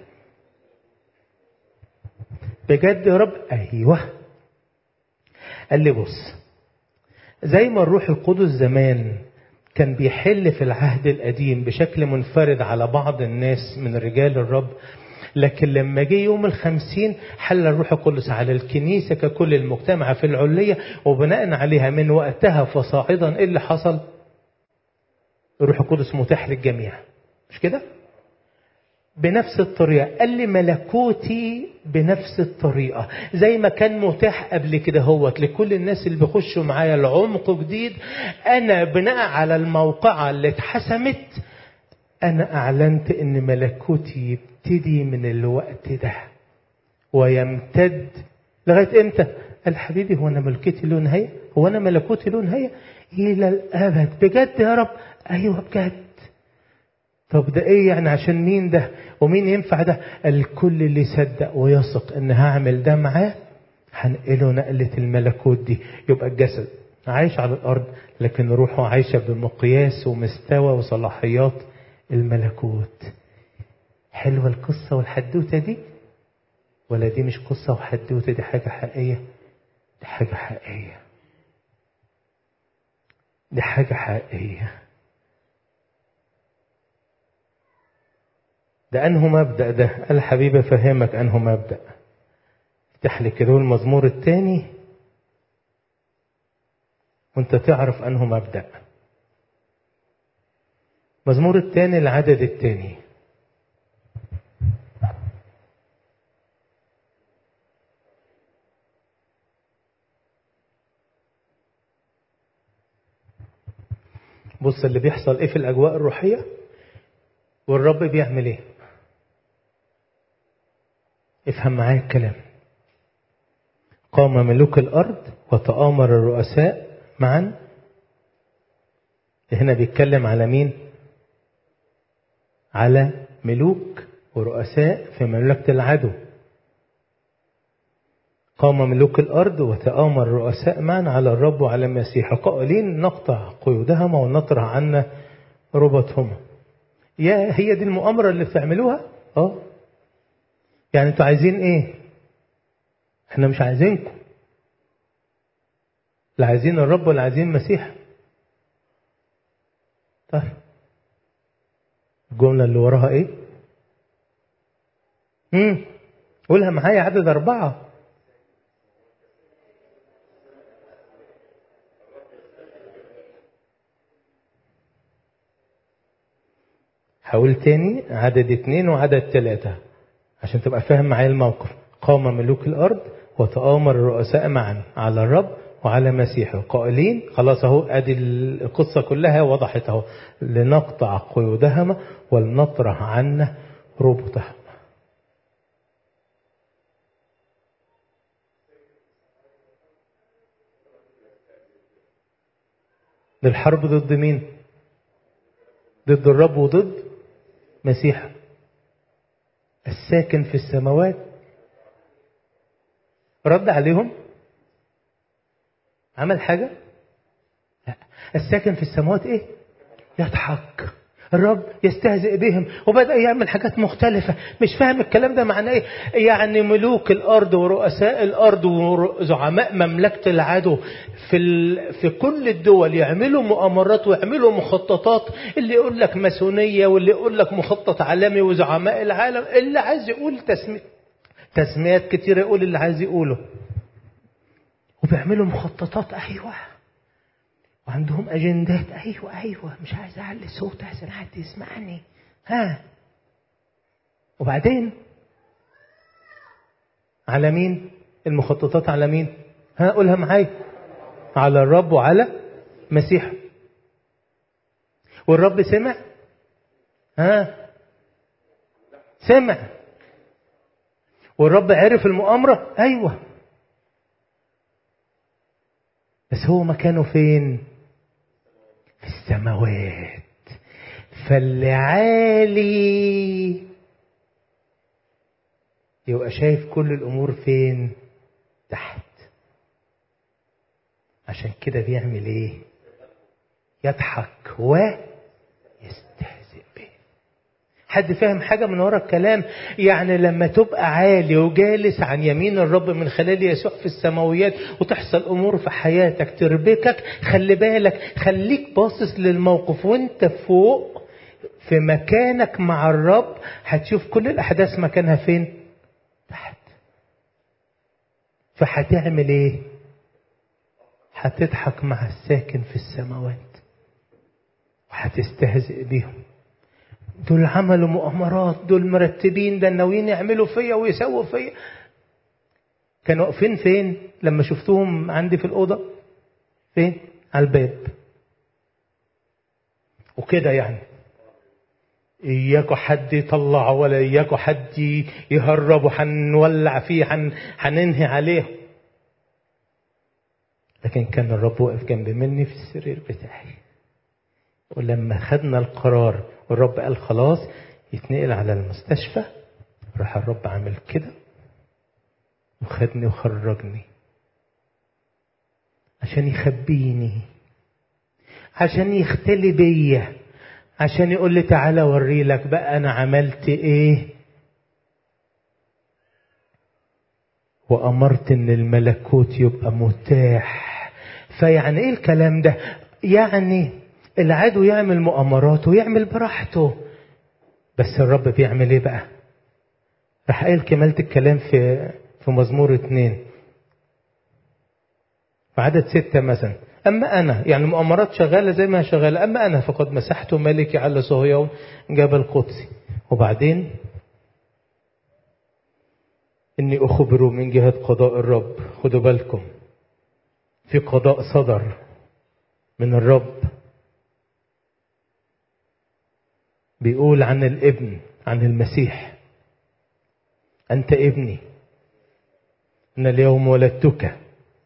بجد يا رب أيوه قال لي بص زي ما الروح القدس زمان كان بيحل في العهد القديم بشكل منفرد على بعض الناس من رجال الرب لكن لما جه يوم الخمسين حل الروح القدس على الكنيسة ككل المجتمع في العلية وبناء عليها من وقتها فصاعدا ايه اللي حصل الروح القدس متاح للجميع مش كده بنفس الطريقة قال لي ملكوتي بنفس الطريقة زي ما كان متاح قبل كده هوت لكل الناس اللي بيخشوا معايا العمق جديد أنا بناء على الموقعة اللي اتحسمت أنا أعلنت إن ملكوتي يبتدي من الوقت ده ويمتد لغاية إمتى؟ قال حبيبي هو أنا ملكتي له نهاية؟ هو أنا ملكوتي له نهاية؟ إلى الأبد بجد يا رب؟ أيوه بجد طب ده ايه يعني عشان مين ده ومين ينفع ده الكل اللي يصدق ويثق ان هعمل ده معاه هنقله نقلة الملكوت دي يبقى الجسد عايش على الارض لكن روحه عايشة بمقياس ومستوى وصلاحيات الملكوت حلوة القصة والحدوتة دي ولا دي مش قصة وحدوتة دي حاجة حقيقية دي حاجة حقيقية دي حاجة حقيقية ده أنه مبدأ ده قال حبيبي فهمك أنه مبدأ افتح لي كده المزمور الثاني وانت تعرف أنه مبدأ مزمور الثاني العدد الثاني بص اللي بيحصل ايه في الاجواء الروحيه والرب بيعمل ايه افهم معايا الكلام قام ملوك الارض وتآمر الرؤساء معا هنا بيتكلم على مين على ملوك ورؤساء في مملكة العدو قام ملوك الأرض وتآمر الرؤساء معا على الرب وعلى المسيح قائلين نقطع قيودهما ونطرح عنا ربطهما يا هي دي المؤامرة اللي بتعملوها اه يعني انتوا عايزين ايه احنا مش عايزينكم لا عايزين الرب ولا عايزين المسيح طيب الجملة اللي وراها ايه امم قولها معايا عدد أربعة هقول تاني عدد اتنين وعدد تلاتة عشان تبقى فاهم معايا الموقف قام ملوك الأرض وتآمر الرؤساء معا على الرب وعلى مسيحه قائلين خلاص اهو ادي القصة كلها وضحت اهو لنقطع قيودهما ولنطرح عنا ربطهما الحرب ضد مين ضد الرب وضد مسيح الساكن في السماوات رد عليهم عمل حاجة لا الساكن في السماوات ايه يضحك الرب يستهزئ بهم وبدأ يعمل حاجات مختلفة مش فاهم الكلام ده معناه ايه يعني ملوك الأرض ورؤساء الأرض وزعماء مملكة العدو في, ال... في كل الدول يعملوا مؤامرات ويعملوا مخططات اللي يقول لك ماسونية واللي يقول لك مخطط عالمي وزعماء العالم اللي عايز يقول تسمية تسميات كتيرة يقول اللي عايز يقوله وبيعملوا مخططات أيوة وعندهم أجندات أيوة أيوة مش عايز أعلي صوت عشان حد يسمعني ها وبعدين على مين المخططات على مين ها قولها معايا على الرب وعلى مسيح والرب سمع ها سمع والرب عرف المؤامرة أيوة بس هو مكانه فين في السماوات فاللي عالي يبقى شايف كل الأمور فين تحت عشان كده بيعمل ايه يضحك ويستهزئ به حد فاهم حاجة من ورا الكلام يعني لما تبقى عالي وجالس عن يمين الرب من خلال يسوع في السماويات وتحصل أمور في حياتك تربكك خلي بالك خليك باصص للموقف وانت فوق في مكانك مع الرب هتشوف كل الأحداث مكانها فين تحت فهتعمل ايه هتضحك مع الساكن في السماوات وهتستهزئ بيهم دول عملوا مؤامرات دول مرتبين ده ناويين يعملوا فيا ويسووا فيا كانوا واقفين فين لما شفتوهم عندي في الأوضة فين على الباب وكده يعني إياكوا حد يطلعه ولا إياكوا حد يهربه هنولع فيه هننهي عليه لكن كان الرب واقف جنب مني في السرير بتاعي ولما خدنا القرار والرب قال خلاص يتنقل على المستشفى راح الرب عامل كده وخدني وخرجني عشان يخبيني عشان يختلي بيا عشان يقول لي تعالى اوري لك بقى انا عملت ايه وامرت ان الملكوت يبقى متاح فيعني ايه الكلام ده يعني العدو يعمل مؤامرات ويعمل براحته بس الرب بيعمل ايه بقى راح قايل كمالة الكلام في في مزمور اتنين في عدد ستة مثلا أما أنا يعني مؤامرات شغالة زي ما هي شغالة أما أنا فقد مسحت ملكي على صهيون جبل قدسي وبعدين إني أخبر من جهة قضاء الرب خدوا بالكم في قضاء صدر من الرب بيقول عن الابن عن المسيح أنت ابني أن اليوم ولدتك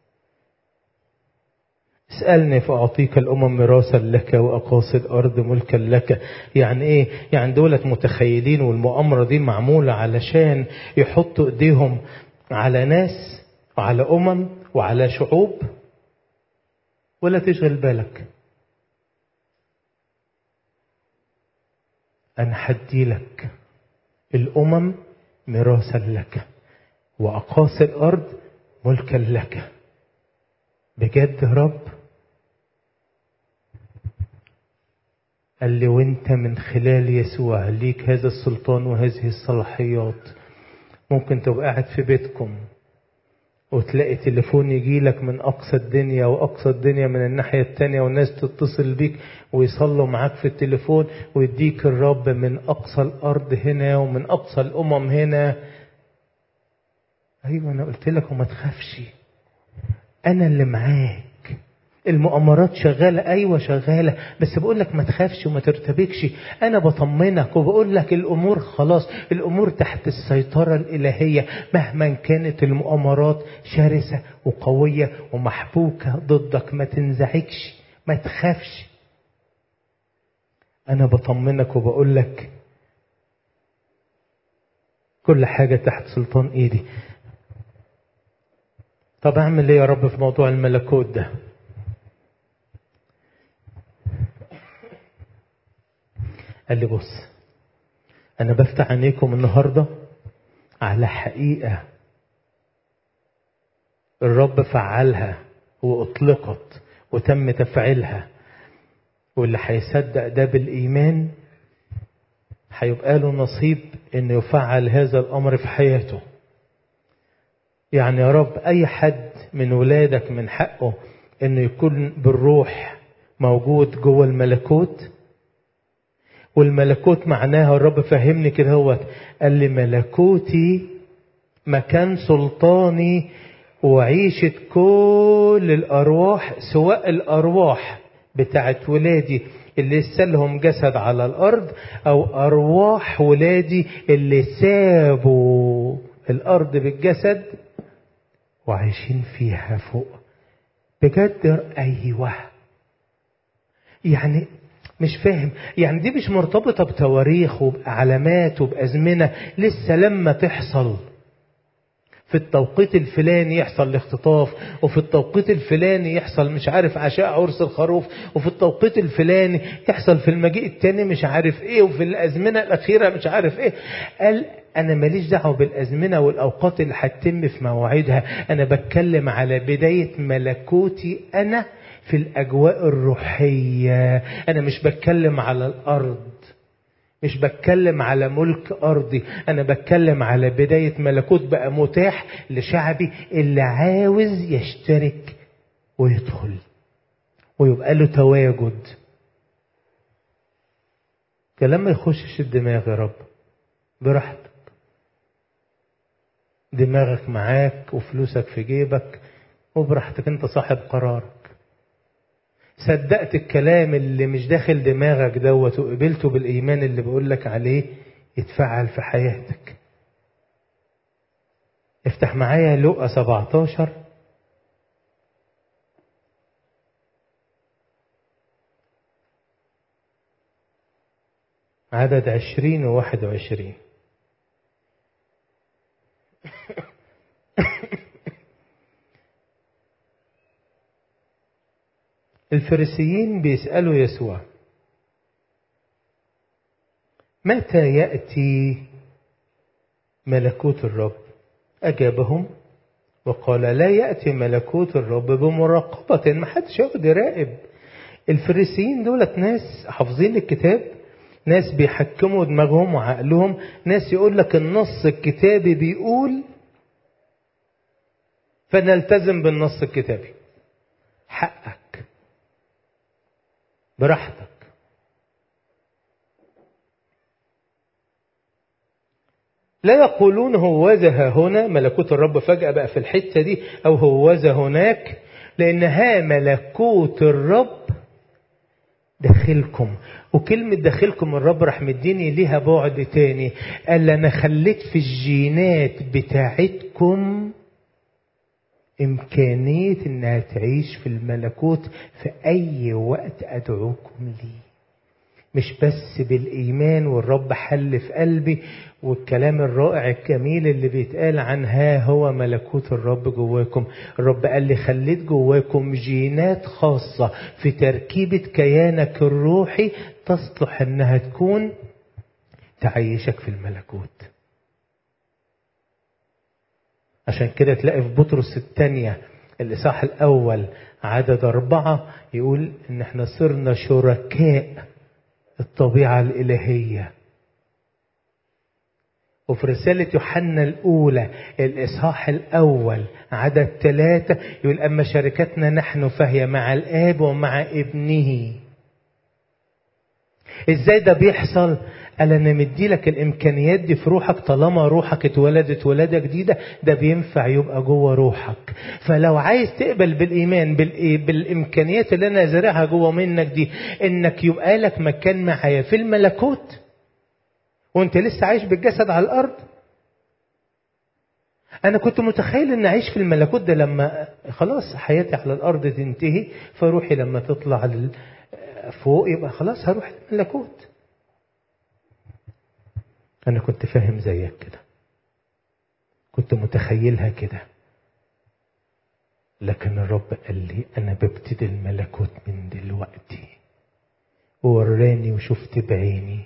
اسألني فأعطيك الأمم ميراثا لك وأقاصي الأرض ملكا لك يعني إيه؟ يعني دولة متخيلين والمؤامرة دي معمولة علشان يحطوا إيديهم على ناس وعلى أمم وعلى شعوب ولا تشغل بالك أنا حدي لك الأمم ميراثا لك وأقاصي الأرض ملكا لك بجد رب قال لي وانت من خلال يسوع ليك هذا السلطان وهذه الصلاحيات ممكن تبقى قاعد في بيتكم وتلاقي تليفون يجي لك من أقصى الدنيا وأقصى الدنيا من الناحية التانية والناس تتصل بيك ويصلوا معاك في التليفون ويديك الرب من أقصى الأرض هنا ومن أقصى الأمم هنا أيوة أنا قلت لك وما تخافش أنا اللي معاك المؤامرات شغالة أيوة شغالة بس بقول لك ما تخافش وما ترتبكش أنا بطمنك وبقول لك الأمور خلاص الأمور تحت السيطرة الإلهية مهما كانت المؤامرات شرسة وقوية ومحبوكة ضدك ما تنزعجش ما تخافش أنا بطمنك وبقول لك كل حاجة تحت سلطان إيدي طب أعمل إيه يا رب في موضوع الملكوت ده قال لي بص أنا بفتح عينيكم النهاردة على حقيقة الرب فعلها وأطلقت وتم تفعيلها واللي هيصدق ده بالإيمان هيبقى له نصيب إنه يفعل هذا الأمر في حياته يعني يا رب أي حد من ولادك من حقه إنه يكون بالروح موجود جوه الملكوت والملكوت معناها الرب فهمني كده هو قال لي ملكوتي مكان سلطاني وعيشة كل الأرواح سواء الأرواح بتاعت ولادي اللي لهم جسد على الأرض أو أرواح ولادي اللي سابوا الأرض بالجسد وعايشين فيها فوق بجد أيوه يعني مش فاهم يعني دي مش مرتبطة بتواريخ وبعلامات وبأزمنة لسه لما تحصل في التوقيت الفلاني يحصل الاختطاف وفي التوقيت الفلاني يحصل مش عارف عشاء عرس الخروف وفي التوقيت الفلاني يحصل في المجيء التاني مش عارف ايه وفي الازمنه الاخيره مش عارف ايه قال انا ماليش دعوه بالازمنه والاوقات اللي هتتم في مواعيدها انا بتكلم على بدايه ملكوتي انا في الاجواء الروحيه انا مش بتكلم على الارض مش بتكلم على ملك أرضي أنا بتكلم على بداية ملكوت بقى متاح لشعبي اللي عاوز يشترك ويدخل ويبقى له تواجد كلام ما يخشش الدماغ يا رب براحتك دماغك معاك وفلوسك في جيبك وبراحتك انت صاحب قرارك صدقت الكلام اللي مش داخل دماغك دوت وقبلته بالإيمان اللي بقول لك عليه يتفعل في حياتك افتح معايا لقى 17 عدد عشرين وواحد وعشرين الفريسيين بيسألوا يسوع متى يأتي ملكوت الرب أجابهم وقال لا يأتي ملكوت الرب بمراقبة ما حدش يقعد يراقب الفريسيين دولت ناس حافظين الكتاب ناس بيحكموا دماغهم وعقلهم ناس يقول لك النص الكتابي بيقول فنلتزم بالنص الكتابي حقك براحتك لا يقولون هوذا هنا ملكوت الرب فجأة بقى في الحتة دي أو هوذا هناك لأنها ملكوت الرب داخلكم وكلمة داخلكم الرب راح مديني ليها بعد تاني قال أنا خليت في الجينات بتاعتكم إمكانية إنها تعيش في الملكوت في أي وقت أدعوكم ليه مش بس بالإيمان والرب حل في قلبي والكلام الرائع الجميل اللي بيتقال عن ها هو ملكوت الرب جواكم الرب قال لي خليت جواكم جينات خاصة في تركيبة كيانك الروحي تصلح انها تكون تعيشك في الملكوت عشان كده تلاقي في بطرس الثانية الإصحاح الأول عدد أربعة يقول إن احنا صرنا شركاء الطبيعة الإلهية وفي رسالة يوحنا الأولى الإصحاح الأول عدد ثلاثة يقول أما شركتنا نحن فهي مع الآب ومع ابنه إزاي ده بيحصل؟ قال أنا مدي لك الإمكانيات دي في روحك طالما روحك اتولدت ولادة جديدة ده بينفع يبقى جوه روحك فلو عايز تقبل بالإيمان بالإمكانيات اللي أنا زارعها جوه منك دي إنك يبقى لك مكان معايا في الملكوت وانت لسه عايش بالجسد على الارض انا كنت متخيل ان اعيش في الملكوت ده لما خلاص حياتي على الارض تنتهي فروحي لما تطلع فوق يبقى خلاص هروح الملكوت انا كنت فاهم زيك كده كنت متخيلها كده لكن الرب قال لي انا ببتدي الملكوت من دلوقتي ووراني وشفت بعيني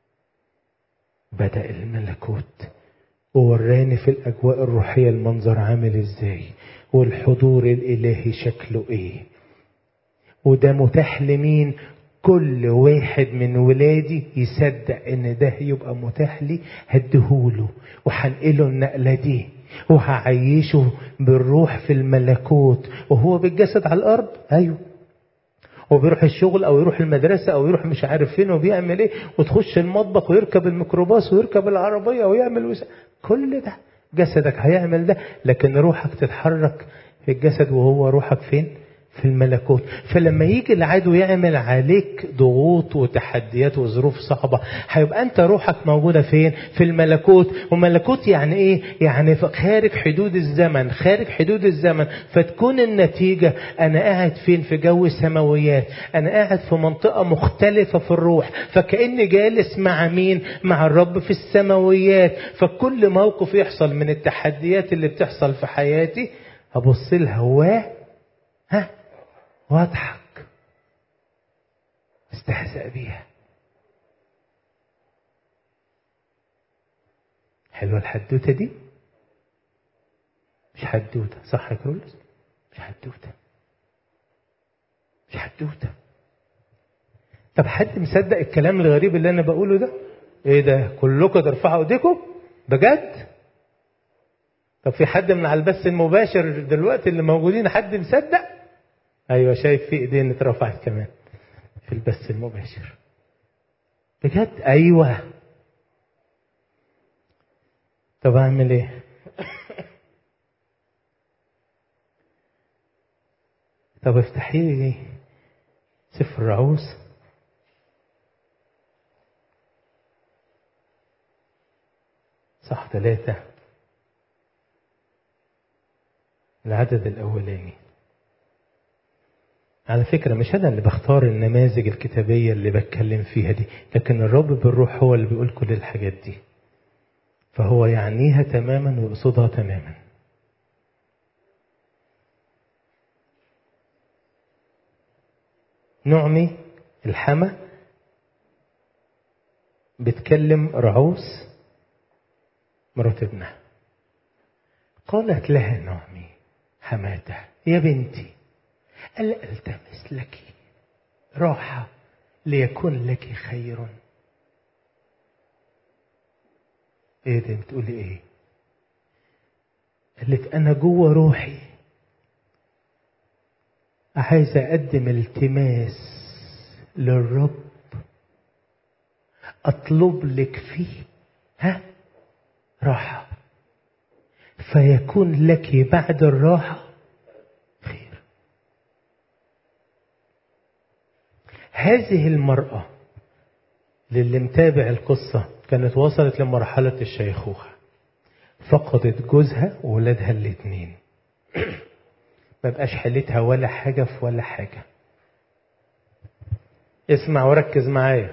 بدأ الملكوت ووراني في الأجواء الروحية المنظر عامل إزاي والحضور الإلهي شكله إيه وده متاح لمين كل واحد من ولادي يصدق ان ده يبقى متاح لي هديهوله وهنقله النقله دي وهعيشه بالروح في الملكوت وهو بالجسد على الارض ايوه وبيروح الشغل او يروح المدرسه او يروح مش عارف فين وبيعمل ايه وتخش المطبخ ويركب الميكروباص ويركب العربيه ويعمل ويس... كل ده جسدك هيعمل ده لكن روحك تتحرك في الجسد وهو روحك فين في الملكوت فلما يجي العدو يعمل عليك ضغوط وتحديات وظروف صعبة هيبقى أنت روحك موجودة فين في الملكوت وملكوت يعني إيه يعني خارج حدود الزمن خارج حدود الزمن فتكون النتيجة أنا قاعد فين في جو السماويات أنا قاعد في منطقة مختلفة في الروح فكأني جالس مع مين مع الرب في السماويات فكل موقف يحصل من التحديات اللي بتحصل في حياتي أبص لها و ها واضحك استهزأ بيها حلوة الحدوتة دي مش حدوتة صح يا كرولس مش حدوتة مش حدوتة طب حد مصدق الكلام الغريب اللي انا بقوله ده ايه ده كلكم ترفعوا ايديكم بجد طب في حد من على البث المباشر دلوقتي اللي موجودين حد مصدق ايوه شايف في ايدين اترفعت كمان في البث المباشر بجد ايوه طب اعمل ايه طب افتحي لي سفر الرعوز صح ثلاثة العدد الأولاني على فكرة مش أنا اللي بختار النماذج الكتابية اللي بتكلم فيها دي لكن الرب بالروح هو اللي بيقول كل الحاجات دي فهو يعنيها تماما ويقصدها تماما نعمي الحما بتكلم رعوس مرات ابنها قالت لها نعمي حماتها يا بنتي ألا ألتمس لك راحة ليكون لك خير ايه ده بتقولي ايه قالت انا جوه روحي عايز اقدم التماس للرب اطلب لك فيه ها راحه فيكون لك بعد الراحه خير هذه المراه للي متابع القصه كانت وصلت لمرحله الشيخوخه فقدت جوزها وولادها الاثنين ما بقاش حلتها ولا حاجة في ولا حاجة اسمع وركز معايا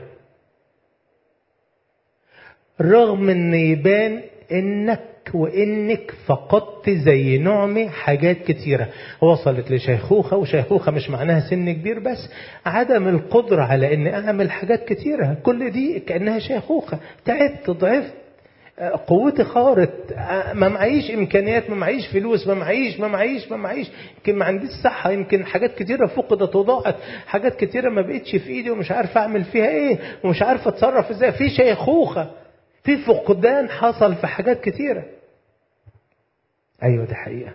رغم ان يبان انك وانك فقدت زي نعمة حاجات كتيرة وصلت لشيخوخة وشيخوخة مش معناها سن كبير بس عدم القدرة على ان اعمل حاجات كتيرة كل دي كأنها شيخوخة تعبت ضعفت قوتي خارت ما معيش امكانيات ما معيش فلوس ما معيش ما معيش ما معيش يمكن ما عنديش صحه يمكن حاجات كتيره فقدت وضاعت حاجات كتيره ما بقتش في ايدي ومش عارف اعمل فيها ايه ومش عارف اتصرف ازاي في شيخوخه في فقدان حصل في حاجات كتيره ايوه دي حقيقه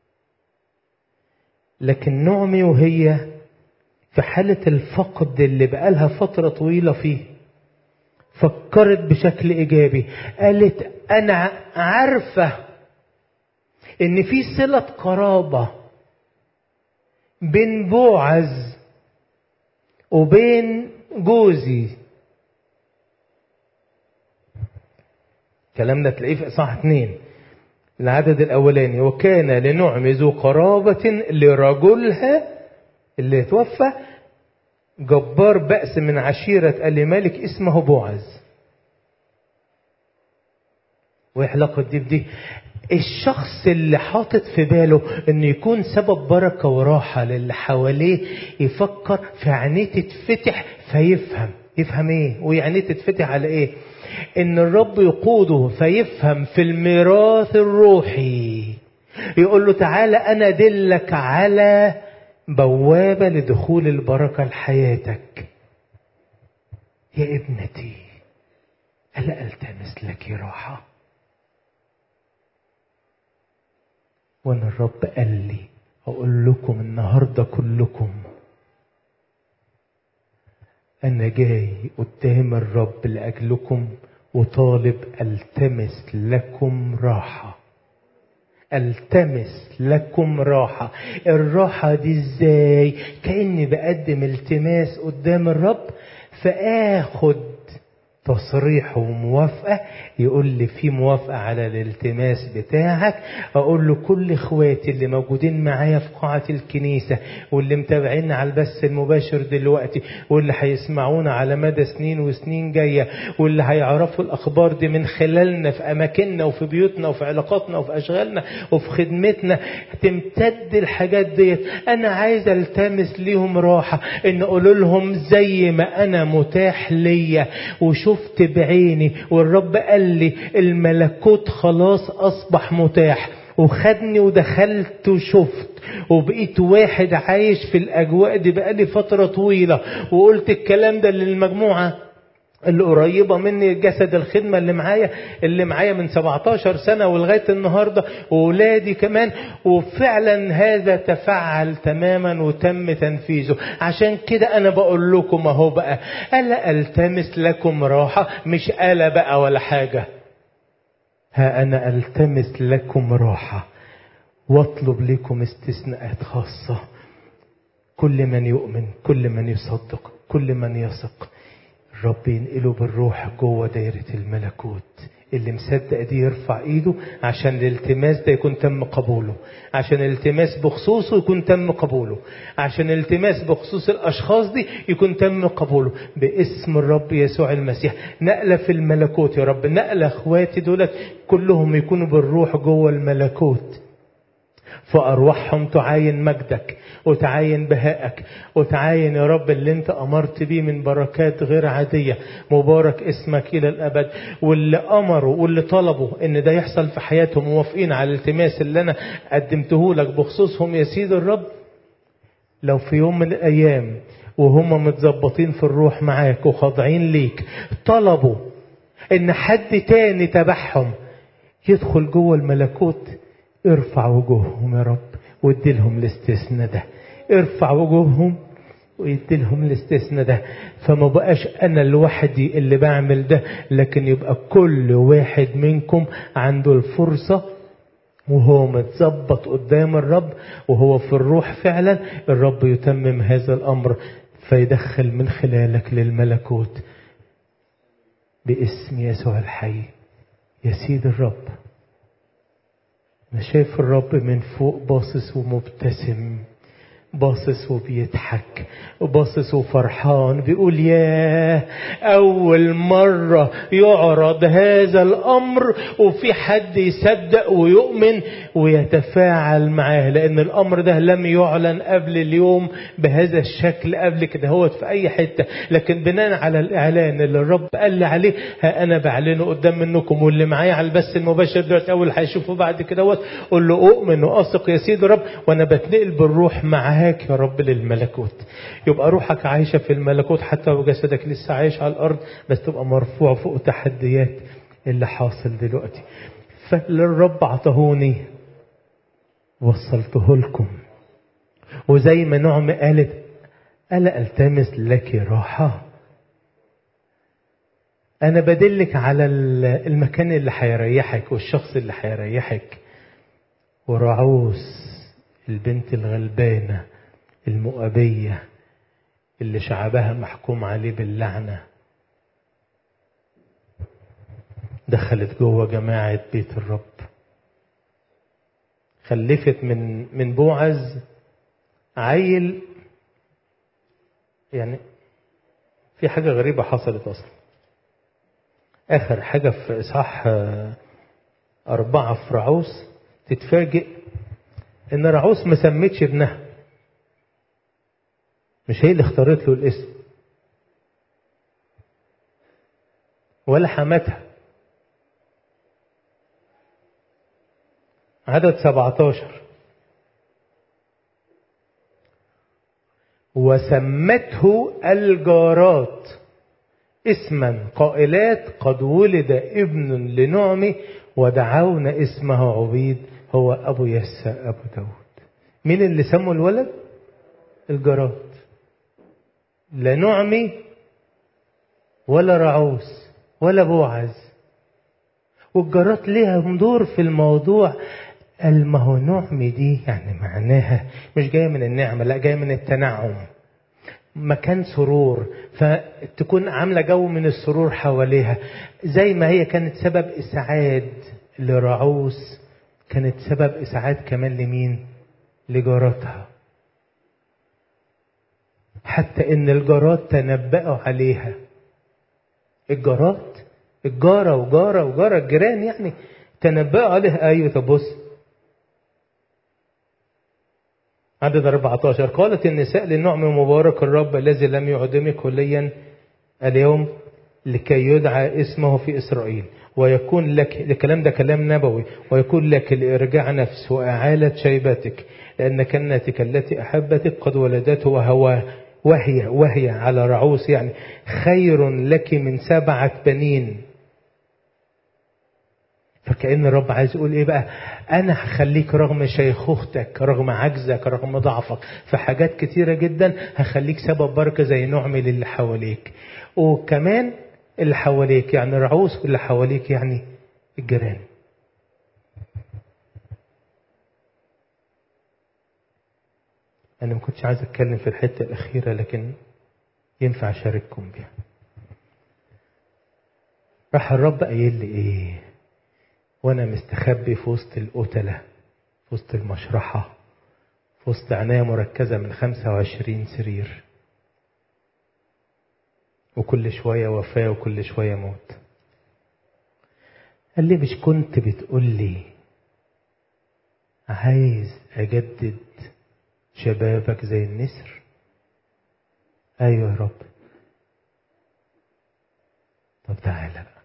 لكن نعمي وهي في حاله الفقد اللي بقالها فتره طويله فيه فكرت بشكل ايجابي قالت انا عارفه ان في صله قرابه بين بوعز وبين جوزي الكلام ده تلاقيه في اصحاح اتنين العدد الاولاني وكان لنعم ذو قرابه لرجلها اللي توفى جبار بأس من عشيرة آل مالك اسمه بوعز ويحلق دي بدي الشخص اللي حاطط في باله انه يكون سبب بركة وراحة للي حواليه يفكر في عينيه تتفتح فيفهم يفهم ايه وعينيه تتفتح على ايه ان الرب يقوده فيفهم في الميراث الروحي يقول له تعالى انا ادلك على بوابة لدخول البركة لحياتك يا ابنتي ألا ألتمس لك راحة وأنا الرب قال لي أقول لكم النهاردة كلكم أنا جاي قدام الرب لأجلكم وطالب ألتمس لكم راحة التمس لكم راحة الراحة دي ازاي كأني بقدم التماس قدام الرب فاخد تصريح وموافقة يقول لي في موافقة على الالتماس بتاعك أقول له كل إخواتي اللي موجودين معايا في قاعة الكنيسة واللي متابعين على البث المباشر دلوقتي واللي هيسمعونا على مدى سنين وسنين جاية واللي هيعرفوا الأخبار دي من خلالنا في أماكننا وفي بيوتنا وفي علاقاتنا وفي أشغالنا وفي خدمتنا تمتد الحاجات ديت أنا عايز التمس ليهم راحة إن أقول لهم زي ما أنا متاح ليا وشوف شفت بعيني والرب قال لي الملكوت خلاص أصبح متاح وخدني ودخلت وشفت وبقيت واحد عايش في الأجواء دي بقالي فترة طويلة وقلت الكلام ده للمجموعة اللي قريبة مني جسد الخدمة اللي معايا اللي معايا من 17 سنة ولغاية النهاردة وولادي كمان وفعلا هذا تفعل تماما وتم تنفيذه عشان كده أنا بقول لكم أهو بقى ألا ألتمس لكم راحة مش ألا بقى ولا حاجة ها أنا ألتمس لكم راحة واطلب لكم استثناءات خاصة كل من يؤمن كل من يصدق كل من يثق الرب ينقله بالروح جوه دايرة الملكوت اللي مصدق دي يرفع ايده عشان الالتماس ده يكون تم قبوله عشان الالتماس بخصوصه يكون تم قبوله عشان الالتماس بخصوص الاشخاص دي يكون تم قبوله باسم الرب يسوع المسيح نقلة في الملكوت يا رب نقلة اخواتي دولت كلهم يكونوا بالروح جوه الملكوت فأرواحهم تعاين مجدك وتعاين بهائك وتعاين يا رب اللي انت أمرت بيه من بركات غير عادية مبارك اسمك إلى الأبد واللي أمروا واللي طلبوا ان ده يحصل في حياتهم موافقين على الالتماس اللي أنا قدمته لك بخصوصهم يا سيد الرب لو في يوم من الأيام وهم متظبطين في الروح معاك وخاضعين ليك طلبوا ان حد تاني تبعهم يدخل جوه الملكوت ارفع وجوههم يا رب وادي لهم الاستثناء ده ارفع وجوههم ويدي لهم الاستثناء ده فما بقاش انا لوحدي اللي بعمل ده لكن يبقى كل واحد منكم عنده الفرصة وهو متظبط قدام الرب وهو في الروح فعلا الرب يتمم هذا الامر فيدخل من خلالك للملكوت باسم يسوع الحي يا سيد الرب انا شايف الرب من فوق باصص ومبتسم باصص وبيضحك وباصص وفرحان بيقول ياه أول مرة يعرض هذا الأمر وفي حد يصدق ويؤمن ويتفاعل معاه لأن الأمر ده لم يعلن قبل اليوم بهذا الشكل قبل كده هو في أي حتة لكن بناء على الإعلان اللي الرب قال لي عليه ها أنا بعلنه قدام منكم واللي معايا على البث المباشر دلوقتي أول هيشوفه بعد كده قول له أؤمن وأثق يا سيدي الرب وأنا بتنقل بالروح معاه معاك يا رب للملكوت يبقى روحك عايشة في الملكوت حتى وجسدك لسه عايش على الأرض بس تبقى مرفوع فوق تحديات اللي حاصل دلوقتي فاللي الرب عطهوني وصلته لكم وزي ما نعم قالت ألا ألتمس لك راحة أنا بدلك على المكان اللي هيريحك والشخص اللي هيريحك ورعوس البنت الغلبانة المؤبية اللي شعبها محكوم عليه باللعنة دخلت جوه جماعة بيت الرب خلفت من من بوعز عيل يعني في حاجة غريبة حصلت أصلا آخر حاجة في إصحاح أربعة في رعوس تتفاجئ إن رعوس ما سمتش ابنها مش هي اللي اختارت له الاسم ولا حماتها عدد 17 وسمته الجارات اسما قائلات قد ولد ابن لنعمه ودعونا اسمه عبيد هو ابو يسى ابو داود مين اللي سموا الولد الجارات لا نعمي ولا رعوس ولا بوعز والجارات ليها دور في الموضوع قال ما هو نعمي دي يعني معناها مش جايه من النعمه لا جايه من التنعم مكان سرور فتكون عامله جو من السرور حواليها زي ما هي كانت سبب اسعاد لرعوس كانت سبب اسعاد كمان لمين لجاراتها حتى ان الجارات تنبأوا عليها الجارات الجارة وجارة وجارة الجيران يعني تنبأوا عليها ايوه طب بص عدد 14 قالت النساء للنعم مبارك الرب الذي لم يعدمك كليا اليوم لكي يدعى اسمه في إسرائيل ويكون لك الكلام ده كلام نبوي ويكون لك لإرجاع نفس وإعالة شيبتك لأن كنتك التي أحبتك قد ولدته وهو وهي وهي على رعوس يعني خير لك من سبعة بنين فكأن الرب عايز يقول ايه بقى انا هخليك رغم شيخوختك رغم عجزك رغم ضعفك في حاجات كتيرة جدا هخليك سبب بركة زي نعمل اللي حواليك وكمان اللي حواليك يعني رعوس واللي حواليك يعني الجيران انا ما كنتش عايز اتكلم في الحتة الاخيرة لكن ينفع اشارككم بيها راح الرب قايل لي ايه وانا مستخبي في وسط القتلة في وسط المشرحة في وسط عناية مركزة من 25 سرير وكل شوية وفاة وكل شوية موت قال لي مش كنت بتقول لي عايز أجدد شبابك زي النسر أيوة يا رب طب تعالى بقى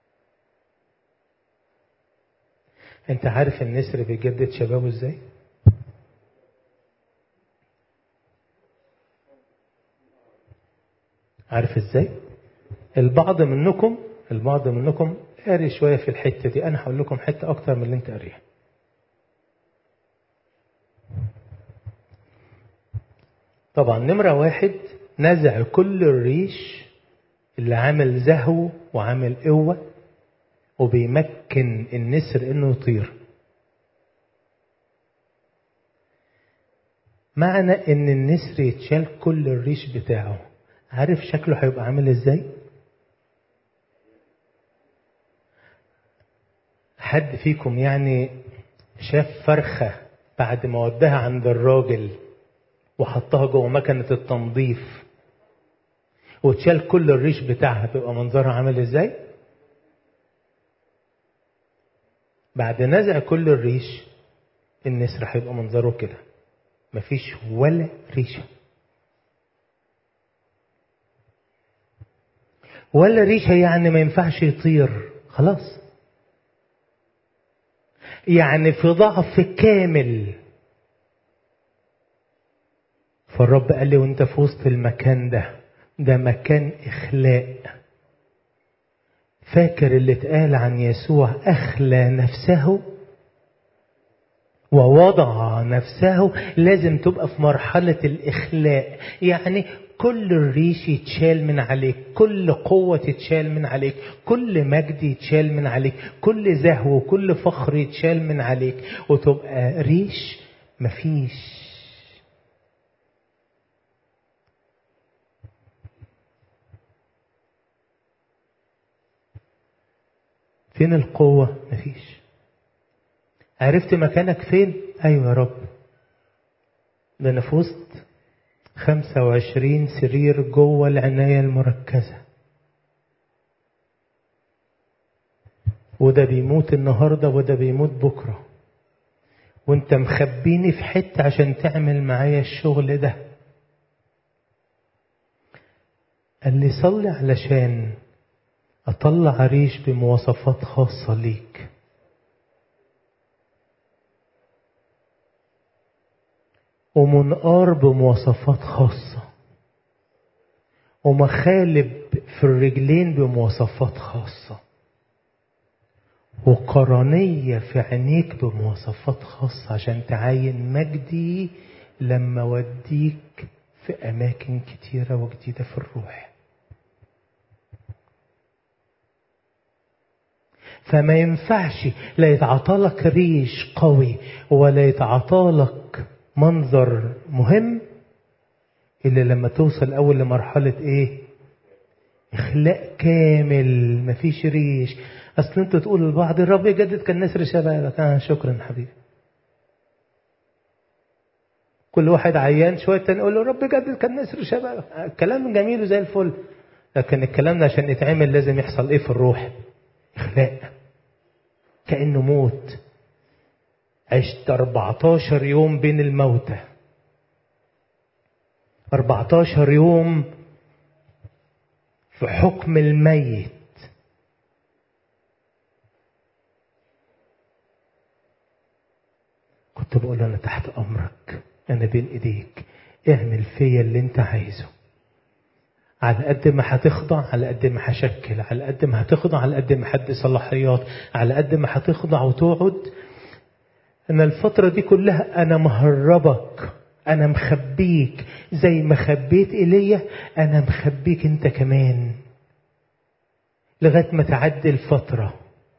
انت عارف النسر بيجدد شبابه ازاي عارف ازاي البعض منكم البعض منكم قاري شوية في الحتة دي أنا هقول لكم حتة أكتر من اللي أنت قاريها طبعا نمرة واحد نزع كل الريش اللي عامل زهو وعامل قوة وبيمكن النسر انه يطير معنى ان النسر يتشال كل الريش بتاعه عارف شكله هيبقى عامل ازاي حد فيكم يعني شاف فرخة بعد ما وداها عند الراجل وحطها جوه مكنة التنظيف وتشال كل الريش بتاعها بيبقى منظرها عامل ازاي بعد نزع كل الريش النسر هيبقى منظره كده مفيش ولا ريشة ولا ريشة يعني ما ينفعش يطير خلاص يعني في ضعف كامل فالرب قال لي وانت في وسط المكان ده ده مكان اخلاء فاكر اللي اتقال عن يسوع اخلى نفسه ووضع نفسه لازم تبقى في مرحلة الإخلاء يعني كل الريش يتشال من عليك كل قوة تتشال من عليك كل مجد يتشال من عليك كل زهو كل فخر يتشال من عليك وتبقى ريش مفيش فين القوة مفيش عرفت مكانك فين أيوة يا رب ده أنا في وسط خمسة وعشرين سرير جوه العناية المركزة وده بيموت النهاردة وده بيموت بكرة وانت مخبيني في حتة عشان تعمل معايا الشغل ده قال لي صلي علشان أطلع ريش بمواصفات خاصة ليك ومنقار بمواصفات خاصة ومخالب في الرجلين بمواصفات خاصة وقرنية في عينيك بمواصفات خاصة عشان تعاين مجدي لما وديك في أماكن كتيرة وجديدة في الروح فما ينفعش لا يتعطالك ريش قوي ولا يتعطالك منظر مهم إلا لما توصل أول لمرحلة إيه إخلاء كامل مفيش ريش أصل أنت تقول للبعض الرب يجدد كالنسر شبابك آه شكرا حبيبي كل واحد عيان شوية تاني يقول له رب يجدد كالنسر شبابك آه كلام جميل وزي الفل لكن الكلام ده عشان يتعمل لازم يحصل إيه في الروح إخلاء كأنه موت عشت 14 يوم بين الموتى 14 يوم في حكم الميت كنت بقول انا تحت امرك انا بين ايديك اعمل فيا اللي انت عايزه على قد ما هتخضع على قد ما هشكل على قد ما هتخضع على قد ما هدي صلاحيات على قد ما هتخضع وتقعد أنا الفترة دي كلها أنا مهربك أنا مخبيك زي ما خبيت إيليا أنا مخبيك أنت كمان لغاية ما تعدي الفترة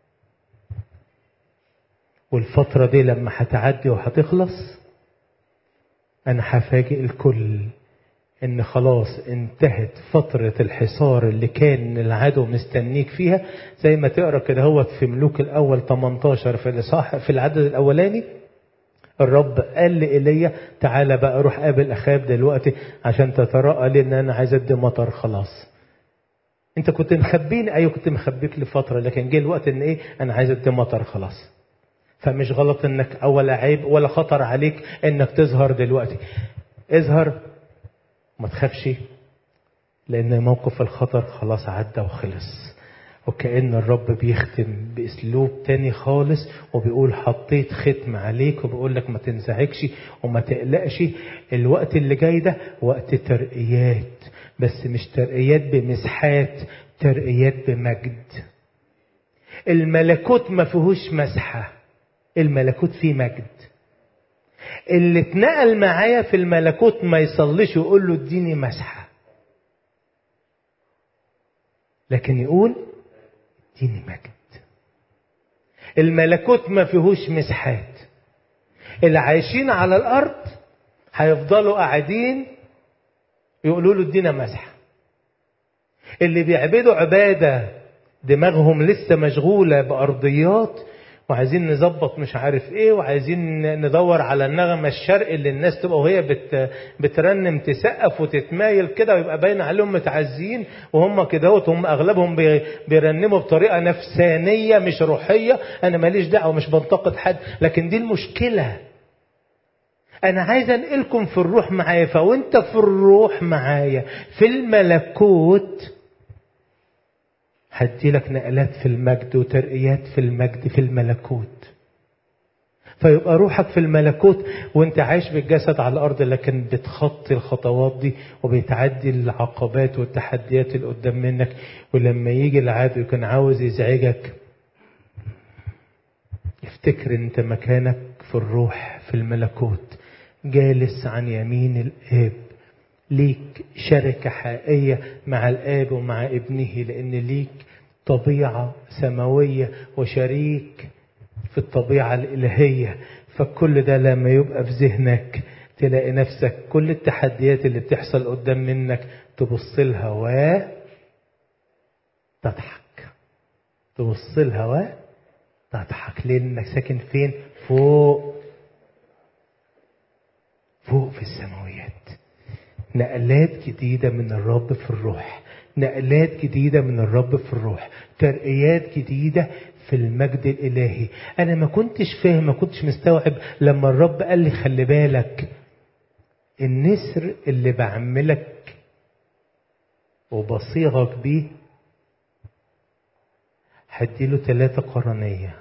والفترة دي لما هتعدي وهتخلص أنا هفاجئ الكل إن خلاص انتهت فترة الحصار اللي كان العدو مستنيك فيها زي ما تقرا كده هو في ملوك الأول 18 في الإصحاح في العدد الأولاني الرب قال لإيليا تعالى بقى روح قابل أخاب دلوقتي عشان تترقى لي إن أنا عايز أدي مطر خلاص. أنت كنت مخبيني أيوه كنت مخبيك لفترة لكن جه الوقت إن إيه أنا عايز أدي مطر خلاص. فمش غلط إنك ولا عيب ولا خطر عليك إنك تظهر دلوقتي. اظهر ما تخافش لأن موقف الخطر خلاص عدى وخلص وكأن الرب بيختم بأسلوب تاني خالص وبيقول حطيت ختم عليك وبيقول لك ما تنزعجش وما تقلقش الوقت اللي جاي ده وقت ترقيات بس مش ترقيات بمسحات ترقيات بمجد الملكوت ما فيهوش مسحة الملكوت فيه مجد اللي اتنقل معايا في الملكوت ما يصليش ويقول له اديني مسحة لكن يقول اديني مجد الملكوت ما فيهوش مسحات اللي عايشين على الارض هيفضلوا قاعدين يقولوا له ادينا مسحه اللي بيعبدوا عباده دماغهم لسه مشغوله بارضيات وعايزين نظبط مش عارف ايه وعايزين ندور على النغمه الشرقي اللي الناس تبقى وهي بت بترنم تسقف وتتمايل كده ويبقى باين عليهم متعزين وهم كده هم اغلبهم بيرنموا بطريقه نفسانيه مش روحيه انا ماليش دعوه مش بنتقد حد لكن دي المشكله انا عايز انقلكم في الروح معايا فوانت في الروح معايا في الملكوت هدي لك نقلات في المجد وترقيات في المجد في الملكوت فيبقى روحك في الملكوت وانت عايش بالجسد على الارض لكن بتخطي الخطوات دي وبتعدي العقبات والتحديات اللي قدام منك ولما يجي العدو يكون عاوز يزعجك افتكر انت مكانك في الروح في الملكوت جالس عن يمين الاب ليك شركة حقيقية مع الآب ومع ابنه لأن ليك طبيعة سماوية وشريك في الطبيعة الإلهية فكل ده لما يبقى في ذهنك تلاقي نفسك كل التحديات اللي بتحصل قدام منك تبص لها و تضحك تبص لها و تضحك لأنك ساكن فين فوق فوق في السماويات نقلات جديدة من الرب في الروح نقلات جديدة من الرب في الروح ترقيات جديدة في المجد الإلهي أنا ما كنتش فاهم ما كنتش مستوعب لما الرب قال لي خلي بالك النسر اللي بعملك وبصيغك بيه هديله ثلاثة قرنية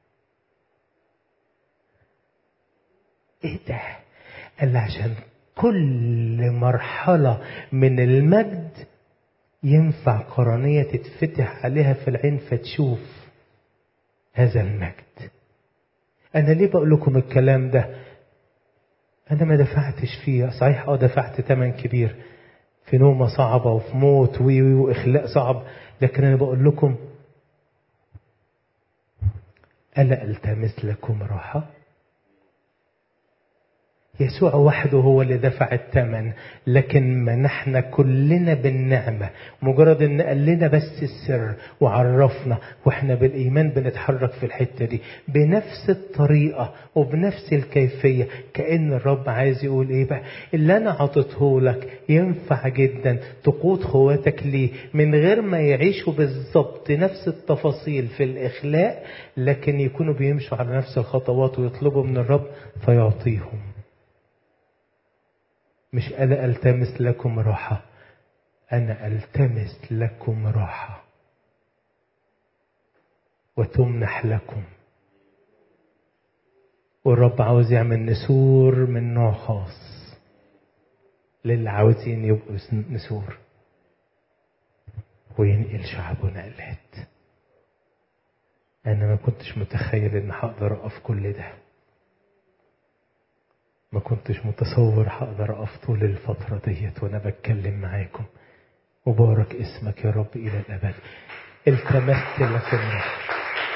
ايه ده قال عشان كل مرحلة من المجد ينفع قرنية تتفتح عليها في العين فتشوف هذا المجد أنا ليه بقول لكم الكلام ده أنا ما دفعتش فيه صحيح أه دفعت ثمن كبير في نومة صعبة وفي موت وي وي وإخلاء صعب لكن أنا بقول لكم ألا ألتمس لكم راحة يسوع وحده هو اللي دفع الثمن لكن منحنا كلنا بالنعمة مجرد ان قال لنا بس السر وعرفنا واحنا بالايمان بنتحرك في الحتة دي بنفس الطريقة وبنفس الكيفية كأن الرب عايز يقول ايه بقى اللي انا عطيته لك ينفع جدا تقود خواتك ليه من غير ما يعيشوا بالظبط نفس التفاصيل في الاخلاق لكن يكونوا بيمشوا على نفس الخطوات ويطلبوا من الرب فيعطيهم مش أنا ألتمس لكم راحة أنا ألتمس لكم راحة وتمنح لكم والرب عاوز يعمل نسور من نوع خاص للي عاوزين يبقوا نسور وينقل شعبه نقلات أنا ما كنتش متخيل إن هقدر أقف كل ده ما كنتش متصور هقدر اقف طول الفترة ديت وانا بتكلم معاكم وبارك اسمك يا رب الى الابد التمست لكم راحة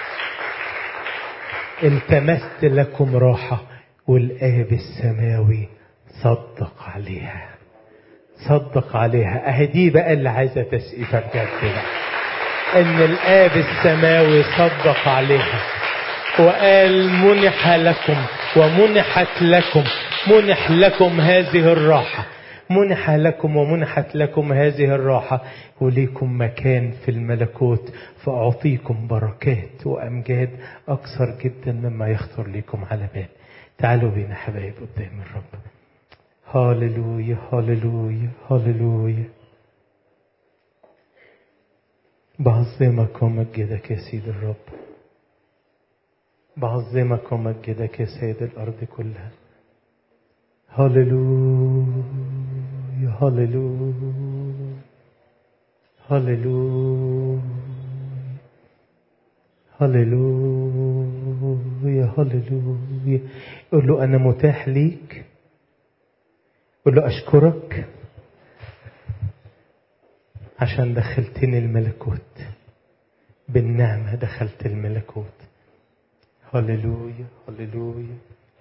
التمست لكم راحة والآب السماوي صدق عليها صدق عليها اهي دي بقى اللي عايزة تسقيفة بجد بقى ان الآب السماوي صدق عليها وقال منح لكم ومنحت لكم منح لكم هذه الراحة منح لكم ومنحت لكم هذه الراحة وليكم مكان في الملكوت فأعطيكم بركات وأمجاد أكثر جدا مما يخطر لكم على بال تعالوا بينا حبايب قدام الرب هاللويا هاللويا هاللويا بعظمك ومجدك يا سيد الرب بعظمك ومجدك يا سيد الأرض كلها هللويا هللويا هللويا هللويا هللويا قول له أنا متاح ليك قول له أشكرك عشان دخلتني الملكوت بالنعمة دخلت الملكوت هللويا هللويا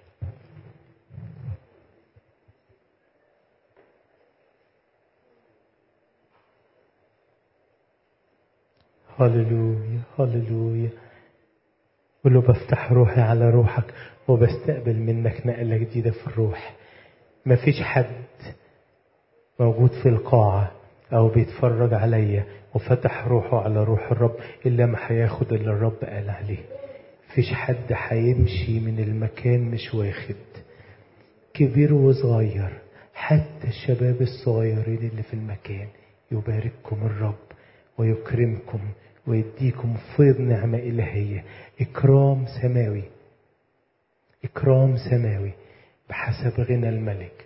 هللويا هللويا قول له بفتح روحي على روحك وبستقبل منك نقلة جديدة في الروح مفيش حد موجود في القاعة أو بيتفرج عليا وفتح روحه على روح الرب إلا ما هياخد اللي الرب قال عليه مفيش حد هيمشي من المكان مش واخد كبير وصغير حتى الشباب الصغيرين اللي في المكان يبارككم الرب ويكرمكم ويديكم فيض نعمة إلهية إكرام سماوي إكرام سماوي بحسب غنى الملك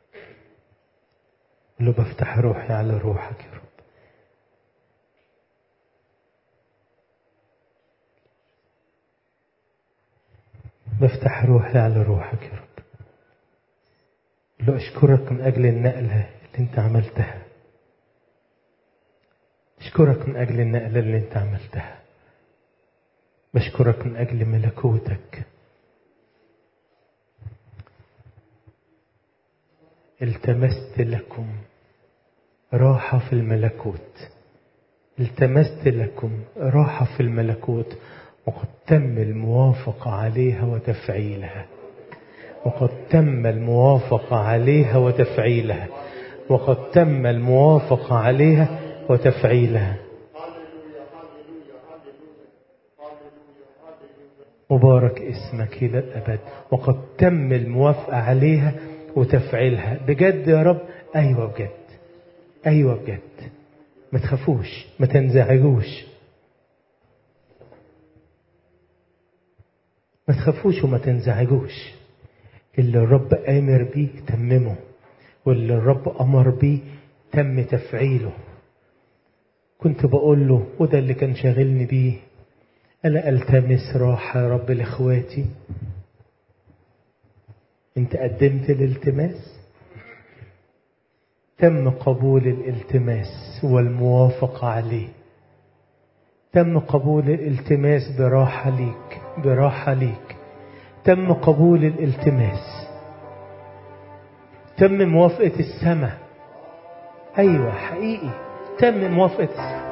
لو بفتح روحي على روحك يا رب بفتح روحي على روحك يا رب لو أشكرك من أجل النقلة اللي أنت عملتها أشكرك من أجل النقلة اللي أنت عملتها بشكرك من أجل ملكوتك التمست لكم راحة في الملكوت التمست لكم راحة في الملكوت وقد تم الموافقة عليها وتفعيلها وقد تم الموافقة عليها وتفعيلها وقد تم الموافقة عليها وتفعيلها مبارك اسمك إلى الأبد وقد تم الموافقة عليها وتفعيلها بجد يا رب أيوة بجد أيوة بجد ما تخافوش ما تنزعجوش ما تخافوش وما تنزعجوش اللي الرب آمر بيه تممه واللي الرب أمر بيه تم تفعيله كنت بقول له وده اللي كان شاغلني بيه ألا ألتمس راحة يا رب لإخواتي أنت قدمت الالتماس تم قبول الالتماس والموافقة عليه تم قبول الالتماس براحة ليك براحة ليك تم قبول الالتماس تم موافقة السماء أيوة حقيقي تم موافقة السماء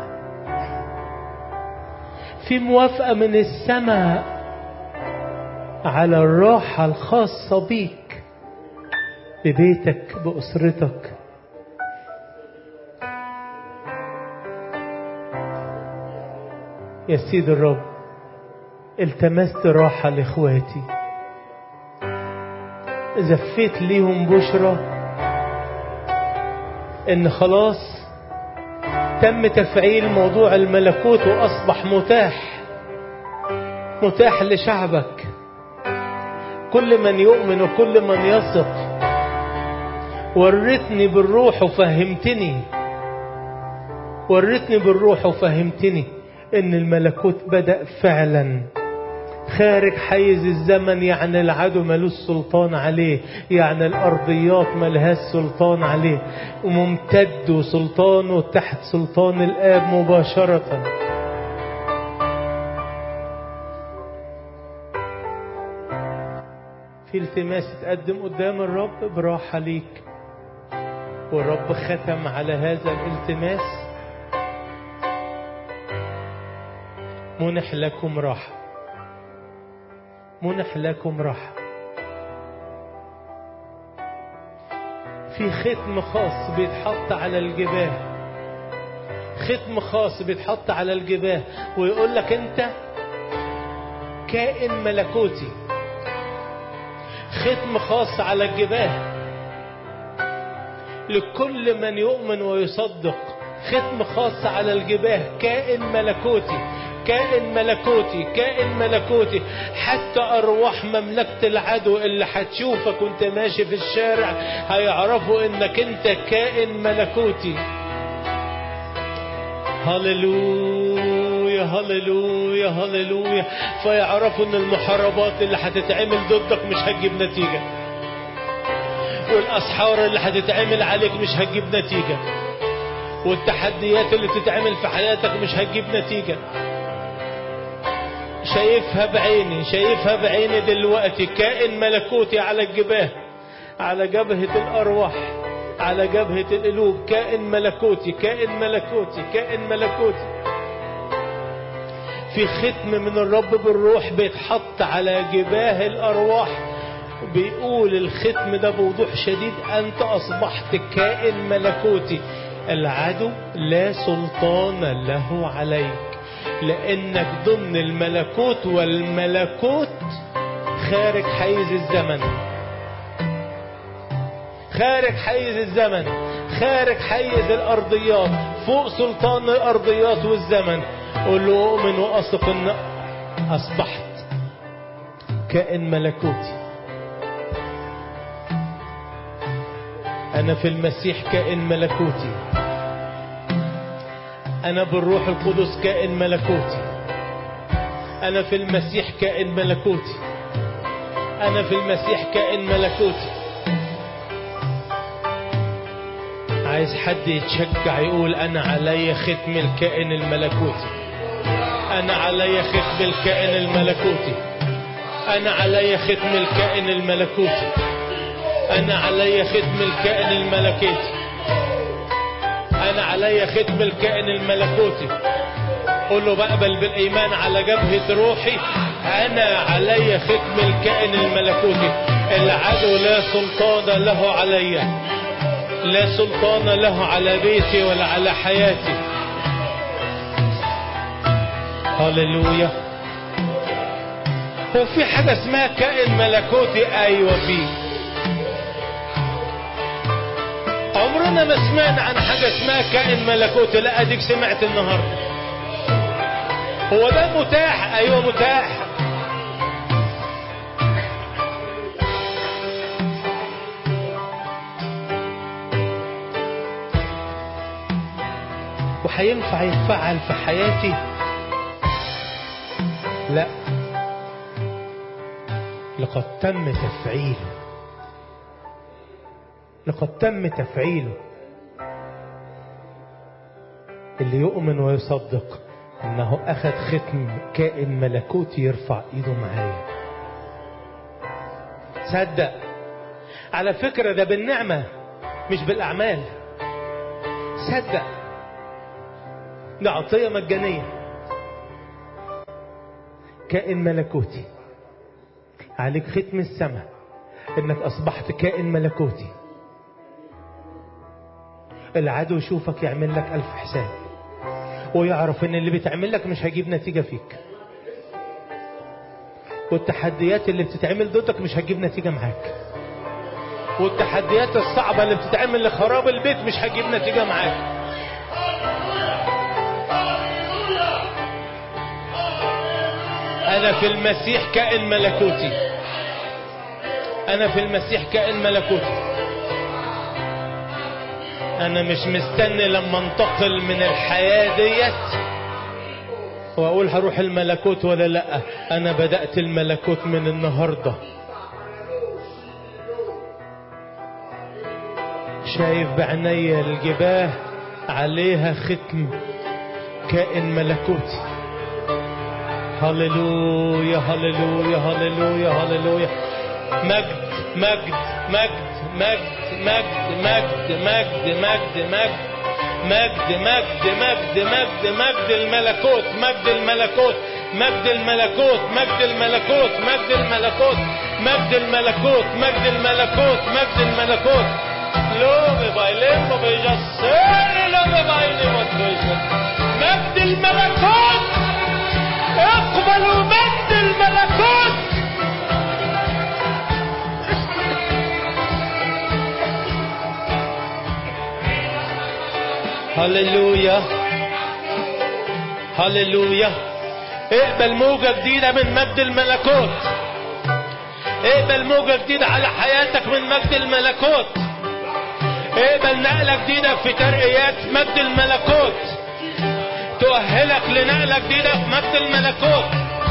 في موافقة من السماء على الراحة الخاصة بيك ببيتك بأسرتك يا سيد الرب التمست راحة لإخواتي زفيت ليهم بشرى إن خلاص تم تفعيل موضوع الملكوت وأصبح متاح متاح لشعبك كل من يؤمن وكل من يثق ورتني بالروح وفهمتني ورتني بالروح وفهمتني ان الملكوت بدأ فعلا خارج حيز الزمن يعني العدو ملوش سلطان عليه يعني الأرضيات ملهاش سلطان عليه وممتد سلطانه تحت سلطان الآب مباشرة في التماس تقدم قدام الرب براحة ليك والرب ختم على هذا الالتماس منح لكم راحة منح لكم راحة في ختم خاص بيتحط على الجباه ختم خاص بيتحط على الجباه ويقول لك انت كائن ملكوتي ختم خاص على الجباه لكل من يؤمن ويصدق ختم خاص على الجباه كائن ملكوتي كائن ملكوتي كائن ملكوتي حتى أرواح مملكة العدو اللي هتشوفك وانت ماشي في الشارع هيعرفوا انك انت كائن ملكوتي هللويا هللويا هللويا فيعرفوا ان المحاربات اللي هتتعمل ضدك مش هتجيب نتيجة والاسحار اللي هتتعمل عليك مش هتجيب نتيجة والتحديات اللي بتتعمل في حياتك مش هتجيب نتيجة شايفها بعيني شايفها بعيني دلوقتي كائن ملكوتي على الجباه على جبهة الأرواح على جبهة القلوب كائن ملكوتي كائن ملكوتي كائن ملكوتي في ختم من الرب بالروح بيتحط على جباه الأرواح بيقول الختم ده بوضوح شديد أنت أصبحت كائن ملكوتي العدو لا سلطان له عليك لأنك ضمن الملكوت والملكوت خارج حيز الزمن خارج حيز الزمن خارج حيز الأرضيات فوق سلطان الأرضيات والزمن قل له أؤمن وأثق أن أصبحت كائن ملكوتي أنا في المسيح كائن ملكوتي أنا بالروح القدس كائن ملكوتي أنا في المسيح كائن ملكوتي أنا في المسيح كائن ملكوتي عايز حد يتشجع يقول أنا علي ختم الكائن الملكوتي أنا علي ختم الكائن الملكوتي أنا علي ختم الكائن الملكوتي أنا علي ختم الكائن الملكوتي أنا علي ختم الكائن الملكوتي قول له بقبل بالإيمان على جبهة روحي أنا علي ختم الكائن الملكوتي العدو لا سلطان له علي لا سلطان له على بيتي ولا على حياتي هللويا هو في حاجة اسمها كائن ملكوتي أيوة فيه عمرنا ما سمعنا عن حاجة اسمها كائن ملكوتي لا اديك سمعت النهاردة هو ده متاح ايوه متاح وهينفع يتفعل في حياتي لا لقد تم تفعيله لقد تم تفعيله اللي يؤمن ويصدق انه اخذ ختم كائن ملكوتي يرفع ايده معايا صدق على فكرة ده بالنعمة مش بالاعمال صدق ده عطية مجانية كائن ملكوتي عليك ختم السماء انك اصبحت كائن ملكوتي العدو يشوفك يعمل لك ألف حساب ويعرف ان اللي بيتعمل لك مش هيجيب نتيجة فيك والتحديات اللي بتتعمل ضدك مش هتجيب نتيجة معاك والتحديات الصعبة اللي بتتعمل لخراب البيت مش هتجيب نتيجة معاك أنا في المسيح كائن ملكوتي أنا في المسيح كائن ملكوتي انا مش مستني لما انتقل من الحياة ديت واقول هروح الملكوت ولا لا انا بدأت الملكوت من النهاردة شايف بعيني الجباه عليها ختم كائن ملكوتي هللويا هللويا هللويا هللويا مجد مجد مجد مجد مجد مجد مجد مجد مجد مجد مجد مجد مجد الملكوت مجد الملكوت مجد الملكوت مجد الملكوت مجد الملكوت مجد الملكوت مجد الملكوت مجد الملكوت لومي بايلين بيجسر لومي بايلين مجد الملكوت اقبلوا مجد الملكوت هللويا هللويا اقبل موجة جديدة من مجد الملكوت اقبل موجة جديدة على حياتك من مجد الملكوت اقبل نقلة جديدة في ترقيات مجد الملكوت تؤهلك لنقلة جديدة في مجد الملكوت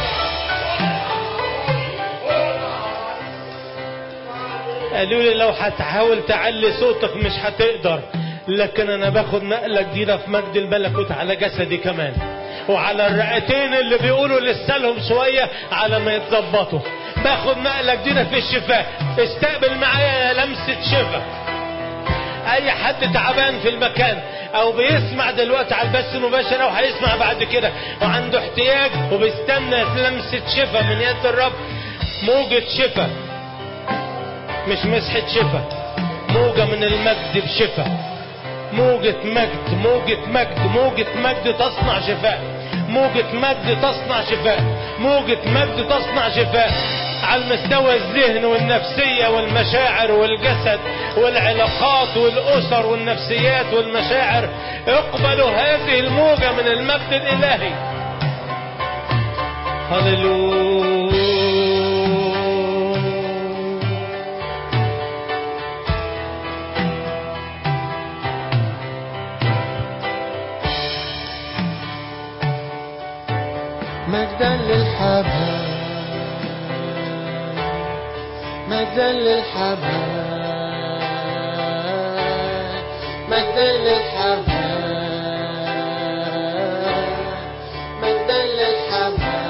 قالوا لي لو هتحاول تعلي صوتك مش هتقدر لكن انا باخد نقلة جديدة في مجد الملكوت على جسدي كمان وعلى الرئتين اللي بيقولوا لسه لهم شوية على ما يتظبطوا باخد نقلة جديدة في الشفاء استقبل معايا لمسة شفاء اي حد تعبان في المكان او بيسمع دلوقتي على البث المباشر او هيسمع بعد كده وعنده احتياج وبيستنى لمسة شفاء من يد الرب موجة شفاء مش مسحة شفاء موجة من المجد بشفاء موجة مجد موجة مجد موجة مجد تصنع شفاء موجة مجد تصنع شفاء موجة مجد تصنع شفاء على المستوى الذهن والنفسية والمشاعر والجسد والعلاقات والأسر والنفسيات والمشاعر اقبلوا هذه الموجة من المجد الإلهي هللويا مجدا للحباب مجدا للحباب مجدا للحباب مجدا للحباب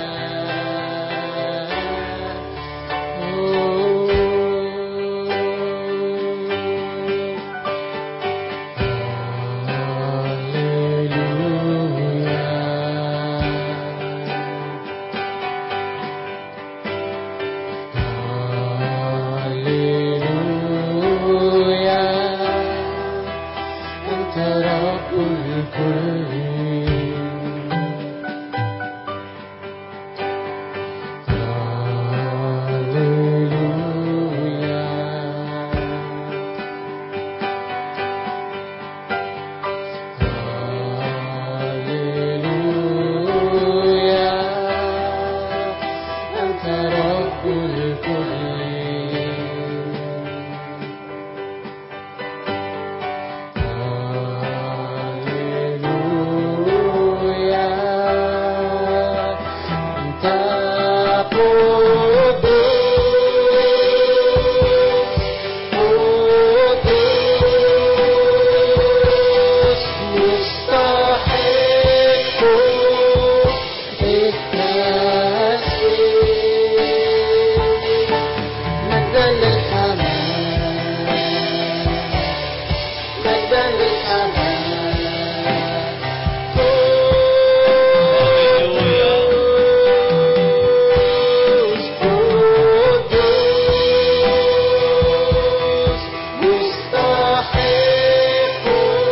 أنت رب الكل أنت رب الكل هاليلويا أنت قدوس قدوس مستحق التسبيح مجدا للحمام مجدا للحمام قدوس مستحق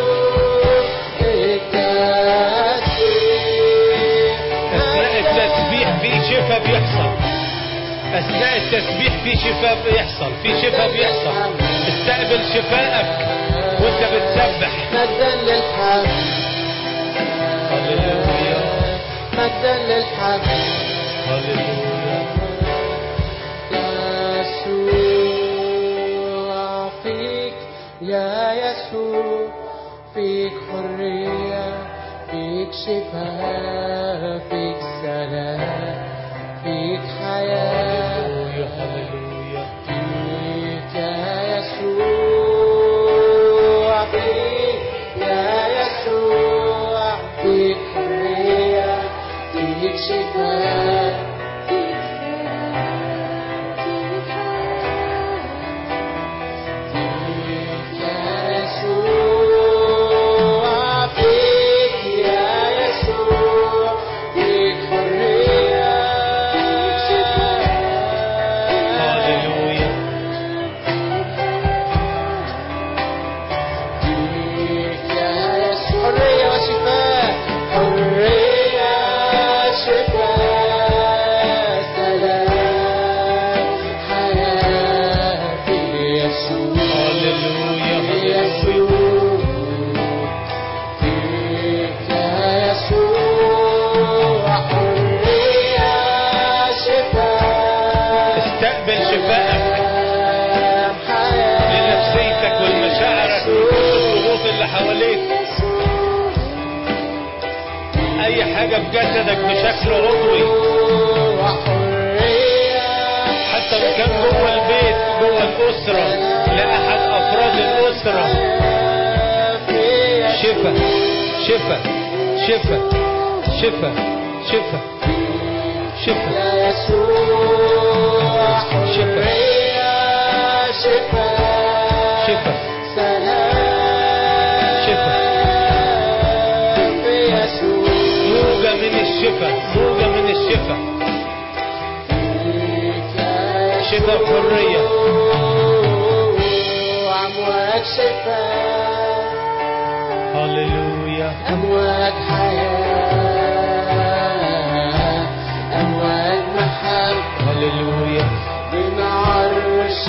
أثناء التسبيح التسبيح في شفاء بيحصل أثناء التسبيح في شفاء بيحصل في شفاء بيحصل استقبل شفائك وانت بتسبح مجدا للحمام هللويا مجدا للحمام هللويا يسوع فيك يا يسوع فيك حرية فيك شفاء فيك سلام فيك حياة هللويا هللويا فيك يا يسوع فيك يا يسوع فيك حرية فيك شفاء فيك يا يسوع فيك يا يسوع فيك حرية فيك شفاء هللويا فيك يا يسوع حرية وشفاء حرية شفاء سلام حياة في يسوع هللويا في هللويا يسوع حاجة في جسدك بشكل عضوي وحرية حتى لو كان جوه البيت جوه الأسرة لأحد أفراد الأسرة في شفا شفا شفا شفا شفا شفا يا يسوع شفا. حرية شفاء شفا سلام شفا. في يسوع موجة من الشفا موجة من الشفا شفا حرية أمواج شفاء هللويا أمواج حياة أمواج محبة هللويا من عرش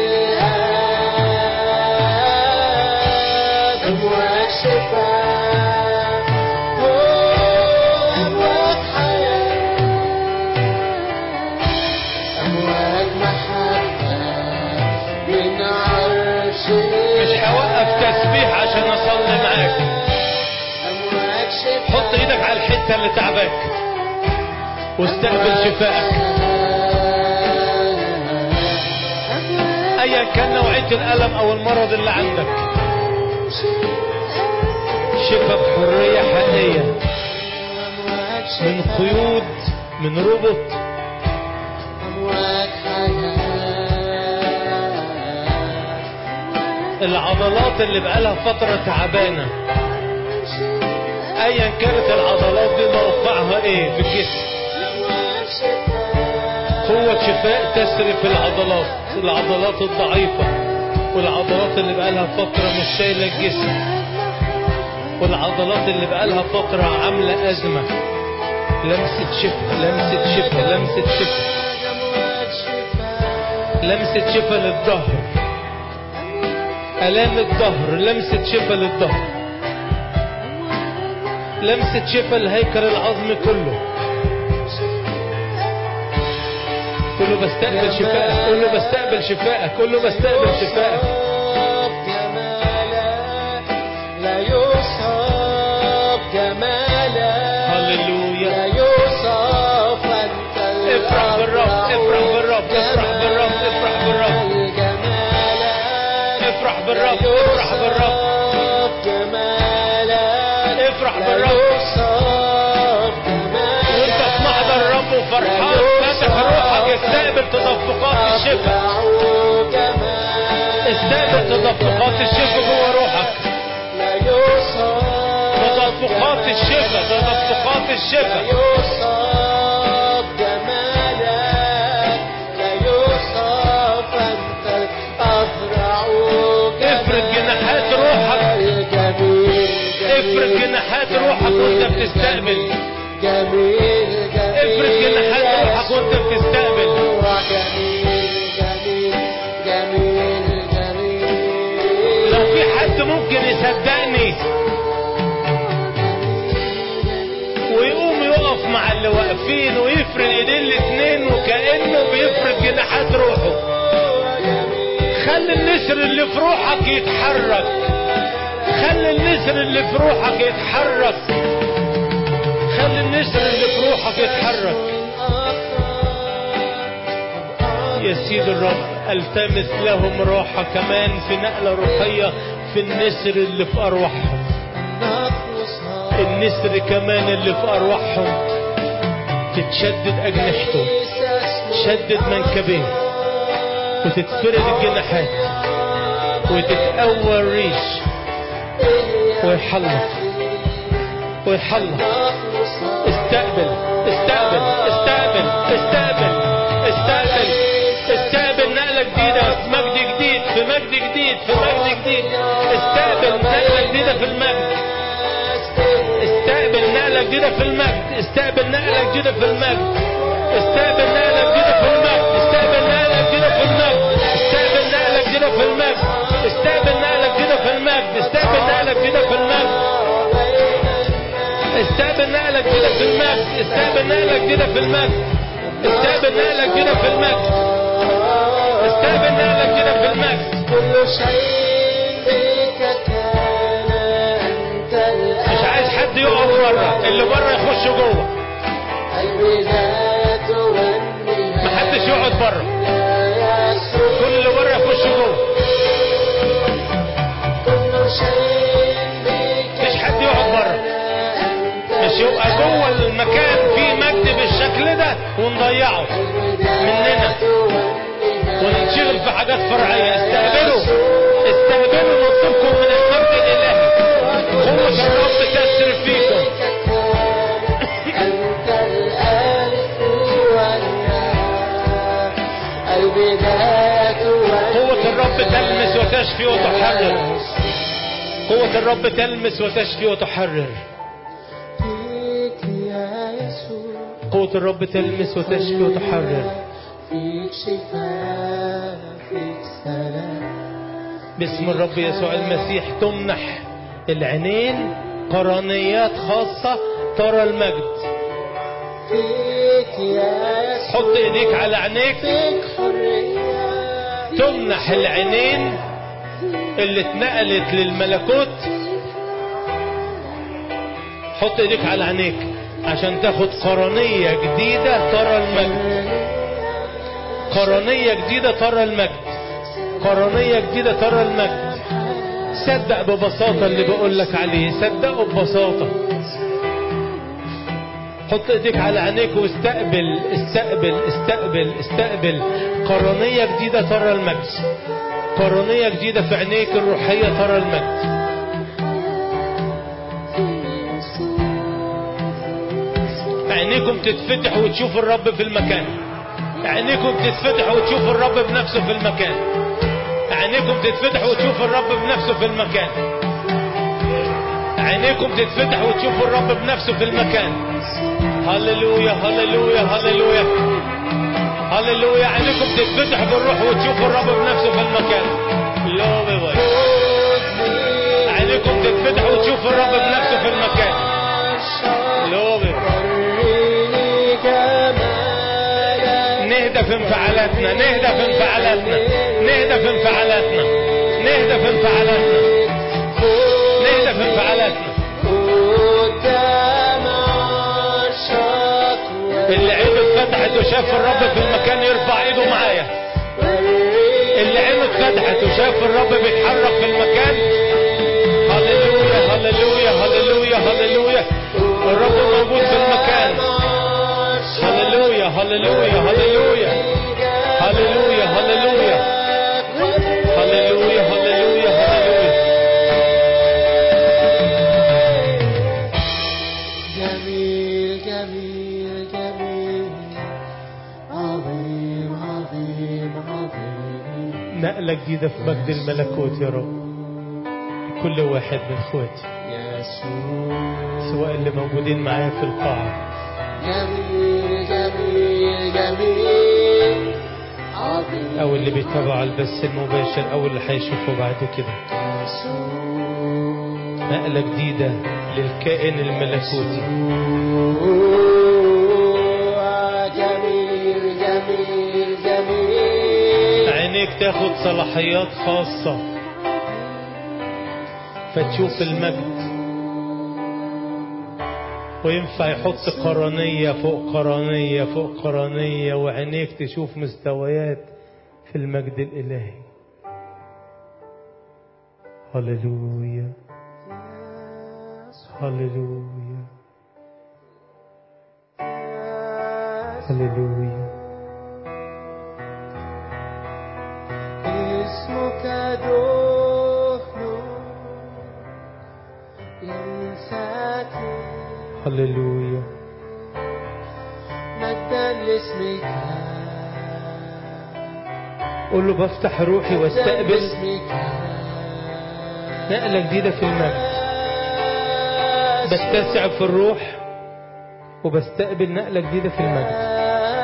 الآب أمواج شفاء أمواج حياة أمواج محبة من عرش مش هوقف تسبيح عشان اصلي معاك أمواج شفاء حط ايدك على الحتة اللي تعباك واستقبل شفائك ايا كان نوعية الالم او المرض اللي عندك شفا بحرية حقيقية من قيود من ربط أمواج حياة العضلات اللي بقالها فترة تعبانة ايا كانت العضلات دي موقعها ايه في الجسم أمواج شفاء قوة شفاء تسري في العضلات العضلات الضعيفة والعضلات اللي بقالها فترة مش شايلة الجسم والعضلات اللي بقالها فترة عاملة أزمة لمسة شفا لمسة شفا لمسة شفا أمواج شفاء لمسة شفا للظهر آلام الظهر لمسة شفا للظهر لمسة شفا الهيكل العظمي كله قول له بستقبل شفائك قول له بستقبل شفائك قول له بستقبل شفائك جمالك لا يوصف جمالك هللويا. لا يوصف أنت افرح بالرب، افرح بالرب، افرح بالرب، افرح بالرب. جمالك افرح بالرب افرح بالرب جمالك افرح لا بالرب. يوصف جمالك وانت في محضر الرب وفرحان فاتح روحك استقبل تدفقات الشفاء استقبل تدفقات الشفاء جوه روحك لا يوصف تدفقات الشفاء تدفقات لا الشفاء يوصف جمالك لا يوصف أنت الأبرع افرد جناحات روحك. جميل افرد جناحات روحك وانت بتستقبل جميل جميل افرد جناحات روحك وانت بتستقبل جميل جميل جميل جميل لو في حد ممكن يصدقني ويقوم يقف مع اللي واقفين ويفرد ايدين الاتنين وكأنه بيفرد جناحات روحه خلي النسر اللي في روحك يتحرك خلي النسر اللي في روحك يتحرك خلي النسر اللي في روحك يتحرك يا سيد الرب التمس لهم راحة كمان في نقلة روحية في النسر اللي في أرواحهم النسر كمان اللي في أرواحهم تتشدد أجنحته شدد منكبيه وتتفرد الجناحات وتتقوى الريش ويحلق ويحلق استقبل استقبل استقبل استقبل استقبل استقبل نقلة جديدة في مجد جديد في مجد جديد في مجد جديد استقبل نقلة جديدة في المجد استقبل نقلة جديدة في المجد استقبل نقلة جديدة في المجد استقبل نقلة جديدة في المجد استقبل نقلة جديدة في المجد استقبل نقلة جديدة في المجد استقبل نقلة جديدة في المجد استقبل نقلة جديدة في المجد استقبل نقلة جديدة في المجد استقبل نقلة جديدة في المجد استقبل نقلة جديدة في المجد استقبل نقلة جديدة في المجد كل شيء بك كان أنت الآن مش عايز حد يقف بره اللي بره يخش جوه البداية والنهاية محدش يقعد بره يا يسوع كل اللي بره يخش جوه كل شيء بك مش حد يقعد بره أنت مش يبقى جوه المكان فيه مجد بالشكل ده ونضيعه مننا وننشغل في حاجات فرعية استقبلوا استقبلوا نصيبكم من المجد الإلهي قوة الرب تسري فيكم أنت الألف والياء البداية قوة الرب تلمس وتشفي وتحرر قوة الرب تلمس وتشفي وتحرر فيك يا يسوع قوة الرب تلمس وتشفي وتحرر فيك شفاء فيك سلام باسم الرب يسوع المسيح تمنح العينين قرنيات خاصة ترى المجد فيك يا يسوع حط ايديك على عينيك فيك حرية تمنح العينين اللي اتنقلت للملكوت حط ايديك على عينيك عشان تاخد قرنية جديدة ترى المجد قرنية جديدة ترى المجد قرنية جديدة ترى المجد صدق ببساطة اللي بقول لك عليه صدقه ببساطة حط ايديك على عينيك واستقبل استقبل استقبل استقبل قرنية جديدة ترى المجد قرنية جديدة في عينيك الروحية ترى المجد عينيكم تتفتح وتشوف الرب في المكان عينيكم تتفتح وتشوف الرب بنفسه في المكان عينيكم تتفتح وتشوف الرب بنفسه في المكان عينيكم تتفتح وتشوف الرب بنفسه في المكان هللويا هللويا هللويا هللويا عينيكم تتفتح بالروح وتشوف الرب بنفسه في المكان لو بيباي عينيكم تتفتح وتشوف الرب بنفسه في المكان لو بيباي وريني جمالك نهدى في انفعالاتنا نهدى في انفعالاتنا نهدى في انفعالاتنا نهدى في انفعالاتنا نهدى في انفعالاتنا قدام عرشك اللي عينه اتفتحت وشاف الرب في المكان يرفع ايده معايا اللي عينه اتفتحت وشاف الرب بيتحرك في المكان هللويا هللويا هللويا هللويا الرب موجود في المكان هللويا هللويا هللويا هللويا هللويا هللويا هللويا هللويا جميل جميل جميل عظيم عظيم عظيم نقلة جديدة في مجد الملكوت يا رب كل واحد من اخواتي يسوع سواء اللي موجودين معايا في القاعة جميل جميل جميل عظيم او اللي بيتابعوا على البث المباشر او اللي هيشوفوا بعد كده يسوع نقلة جديدة للكائن الملكوتي جميل جميل جميل عينيك تاخد صلاحيات خاصة فتشوف المجد وينفع يحط قرنية فوق قرنية فوق قرنية وعينيك تشوف مستويات في المجد الإلهي هللويا هللويا هللويا اسمك دهن ينساكن هللويا مجدا لاسمك قول له بفتح روحي واستقبل اسمك نقلة جديدة في المجد بتسع في الروح وبستقبل نقلة جديدة في المجد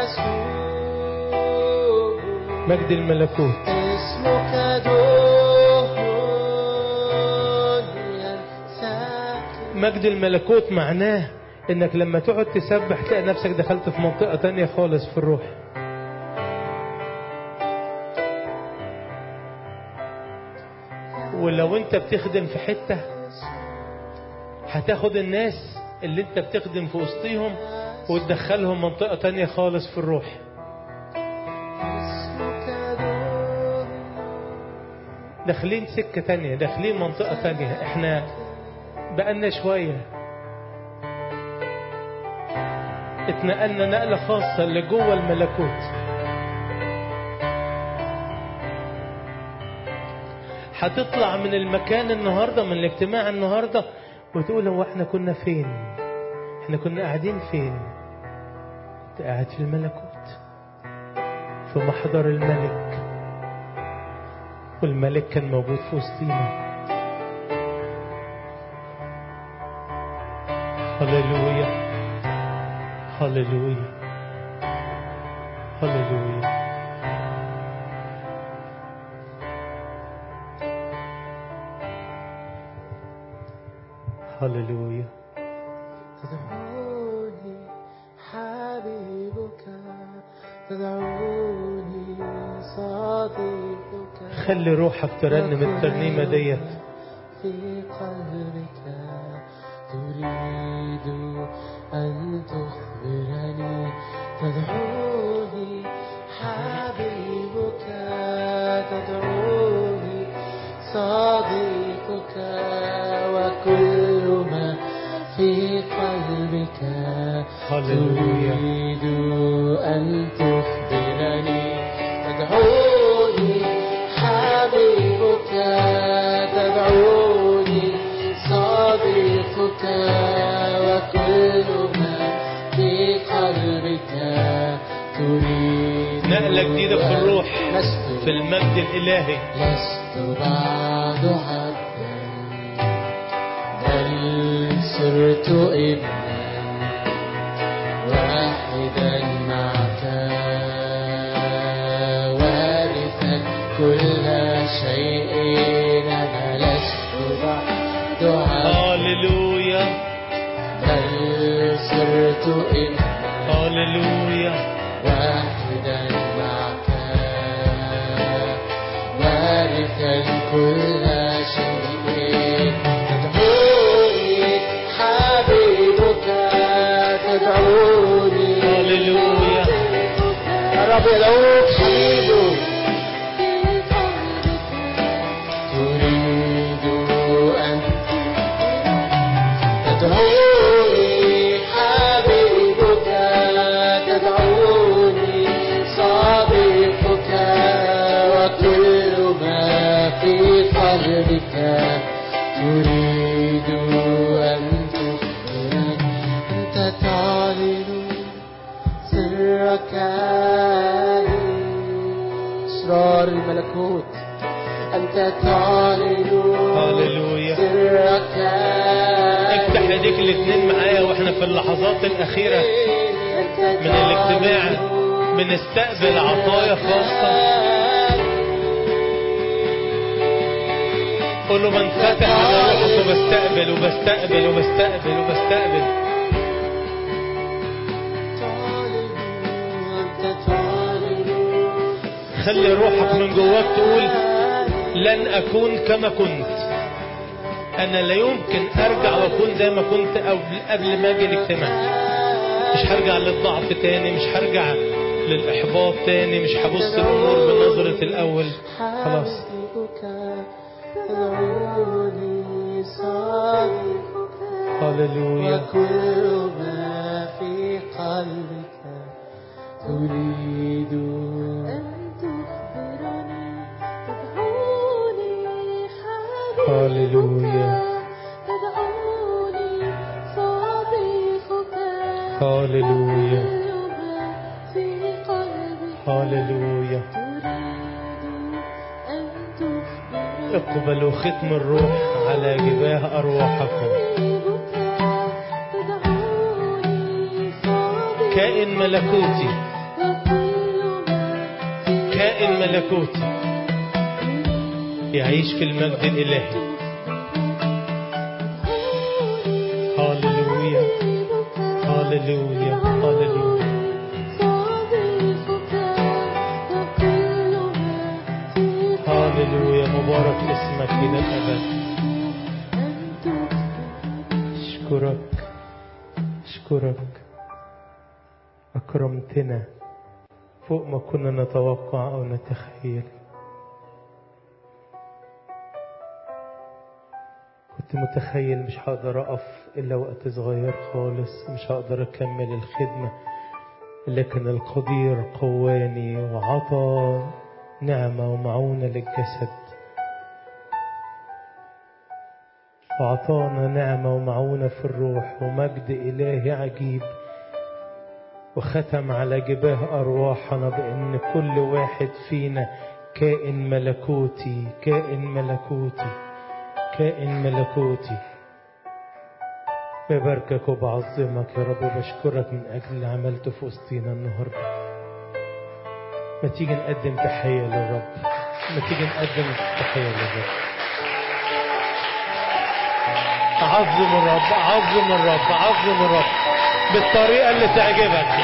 مجد الملكوت اسمك دهن ينساكن مجد الملكوت معناه انك لما تقعد تسبح تلاقي نفسك دخلت في منطقة تانية خالص في الروح ولو انت بتخدم في حتة هتاخد الناس اللي انت بتخدم في وسطيهم وتدخلهم منطقة تانية خالص في الروح اسمك دون داخلين سكة تانية داخلين منطقة تانية احنا بقالنا شوية اتنقلنا نقلة خاصة لجوه الملكوت هتطلع من المكان النهاردة من الاجتماع النهاردة وتقول هو احنا كنا فين احنا كنا قاعدين فين انت قاعد في الملكوت في محضر الملك والملك كان موجود في وسطينا هللويا هللويا هللويا هللويا تدعوني حبيبك تدعوني صديقك خلي روحك ترنم الترنيمة ديت في قلبك تريد أن تخبرني تدعوني حبيبك تدعوني صديقك وكل ما في قلبك هللويا. تريد أن تخبرني تدعوني حبيبك تدعوني صديقك وكل ما في قلبك تريد نقلة جديدة في الروح لست في المجد الإلهي لست بعد عبدا بل صرت ابنا واحدا معك وارثا كل شيء انا لست بعد عبدا هللويا بل صرت ابنا هللويا واحدا معك وارثا كل شيء تدعوني حبيبك تدعوني هللويا يا رب يدعوك حبيبه تريد أن تدعوني حبيبك تدعوني صديقك وكل ما في قلبك تريد أن تخبرني أنت تعلن سرك لي أسرار الملكوت أنت تعلن هللويا. سرك افتح ايديك الاتنين معايا واحنا في اللحظات الأخيرة من الاجتماع بنستقبل عطايا خاصة قول له بنفتح على روحك وبستقبل وبستقبل وبستقبل وبستقبل خلي روحك من جواك تقول لن أكون كما كنت أنا لا يمكن أرجع وأكون زي ما كنت قبل, قبل ما أجي الاجتماع مش هرجع للضعف تاني مش هرجع للإحباط تاني مش هبص الأمور بنظرة الأول خلاص تدعوني صديقك هللويا وكل ما في قلبك تريد أن تخبرني تدعوني حبيبك هللويا. تدعوني صديقك هللويا. وكل ما في قلبك هللويا تريد أن تخبرني اقبلوا ختم الروح على جباه أرواحكم حبيبك تدعوني صديقك كائن ملكوتي وكل ما في كائن ملكوتي يعيش في المجد الإلهي هللويا هللويا هللويا هللويا مبارك اسمك إلى الأبد أشكرك نشكرك أكرمتنا فوق ما كنا نتوقع أو نتخيل كنت متخيل مش هقدر أقف إلا وقت صغير خالص مش هقدر أكمل الخدمة لكن القدير قواني وعطى نعمة ومعونة للجسد وعطانا نعمة ومعونة في الروح ومجد إلهي عجيب وختم على جباه أرواحنا بأن كل واحد فينا كائن ملكوتي كائن ملكوتي كائن ملكوتي بباركك وبعظمك يا رب وبشكرك من أجل اللي عملته في وسطينا النهاردة ما تيجي نقدم تحية للرب ما تيجي نقدم تحية للرب عظم الرب عظم الرب عظم الرب بالطريقة اللي تعجبك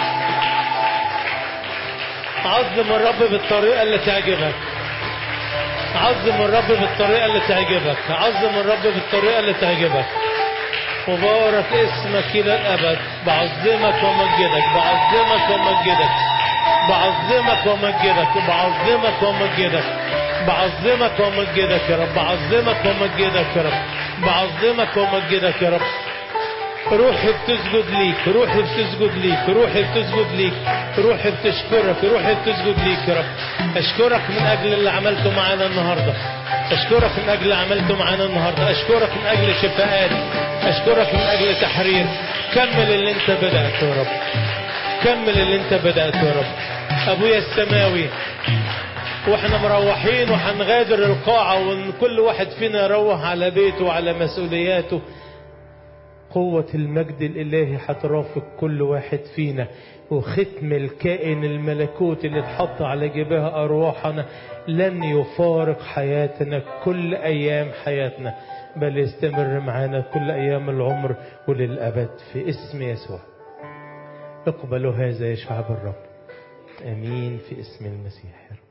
عظم الرب بالطريقة اللي تعجبك عظم الرب بالطريقة اللي تعجبك عظم الرب بالطريقة اللي تعجبك مبارك اسمك إلى الأبد بعظمك ومجدك بعظمك ومجدك بعظمك ومجدك بعظمك ومجدك بعظمك ومجدك يا رب بعظمك ومجدك يا رب بعظمك ومجدك يا رب روحي بتسجد ليك روحي بتسجد ليك روحي بتسجد ليك روحي بتشكرك روحي بتسجد ليك يا رب اشكرك من اجل اللي عملته معانا النهارده اشكرك من اجل اللي عملته معانا النهارده اشكرك من اجل شفاءات اشكرك من اجل تحرير كمل اللي انت بدأته يا رب كمل اللي انت بدأته يا رب ابويا السماوي واحنا مروحين وهنغادر القاعة وان كل واحد فينا يروح على بيته وعلى مسؤولياته قوة المجد الإلهي هترافق كل واحد فينا وختم الكائن الملكوت اللي اتحط على جباه أرواحنا لن يفارق حياتنا كل أيام حياتنا بل يستمر معنا كل أيام العمر وللأبد في اسم يسوع اقبلوا هذا يا شعب الرب امين في اسم المسيح يا رب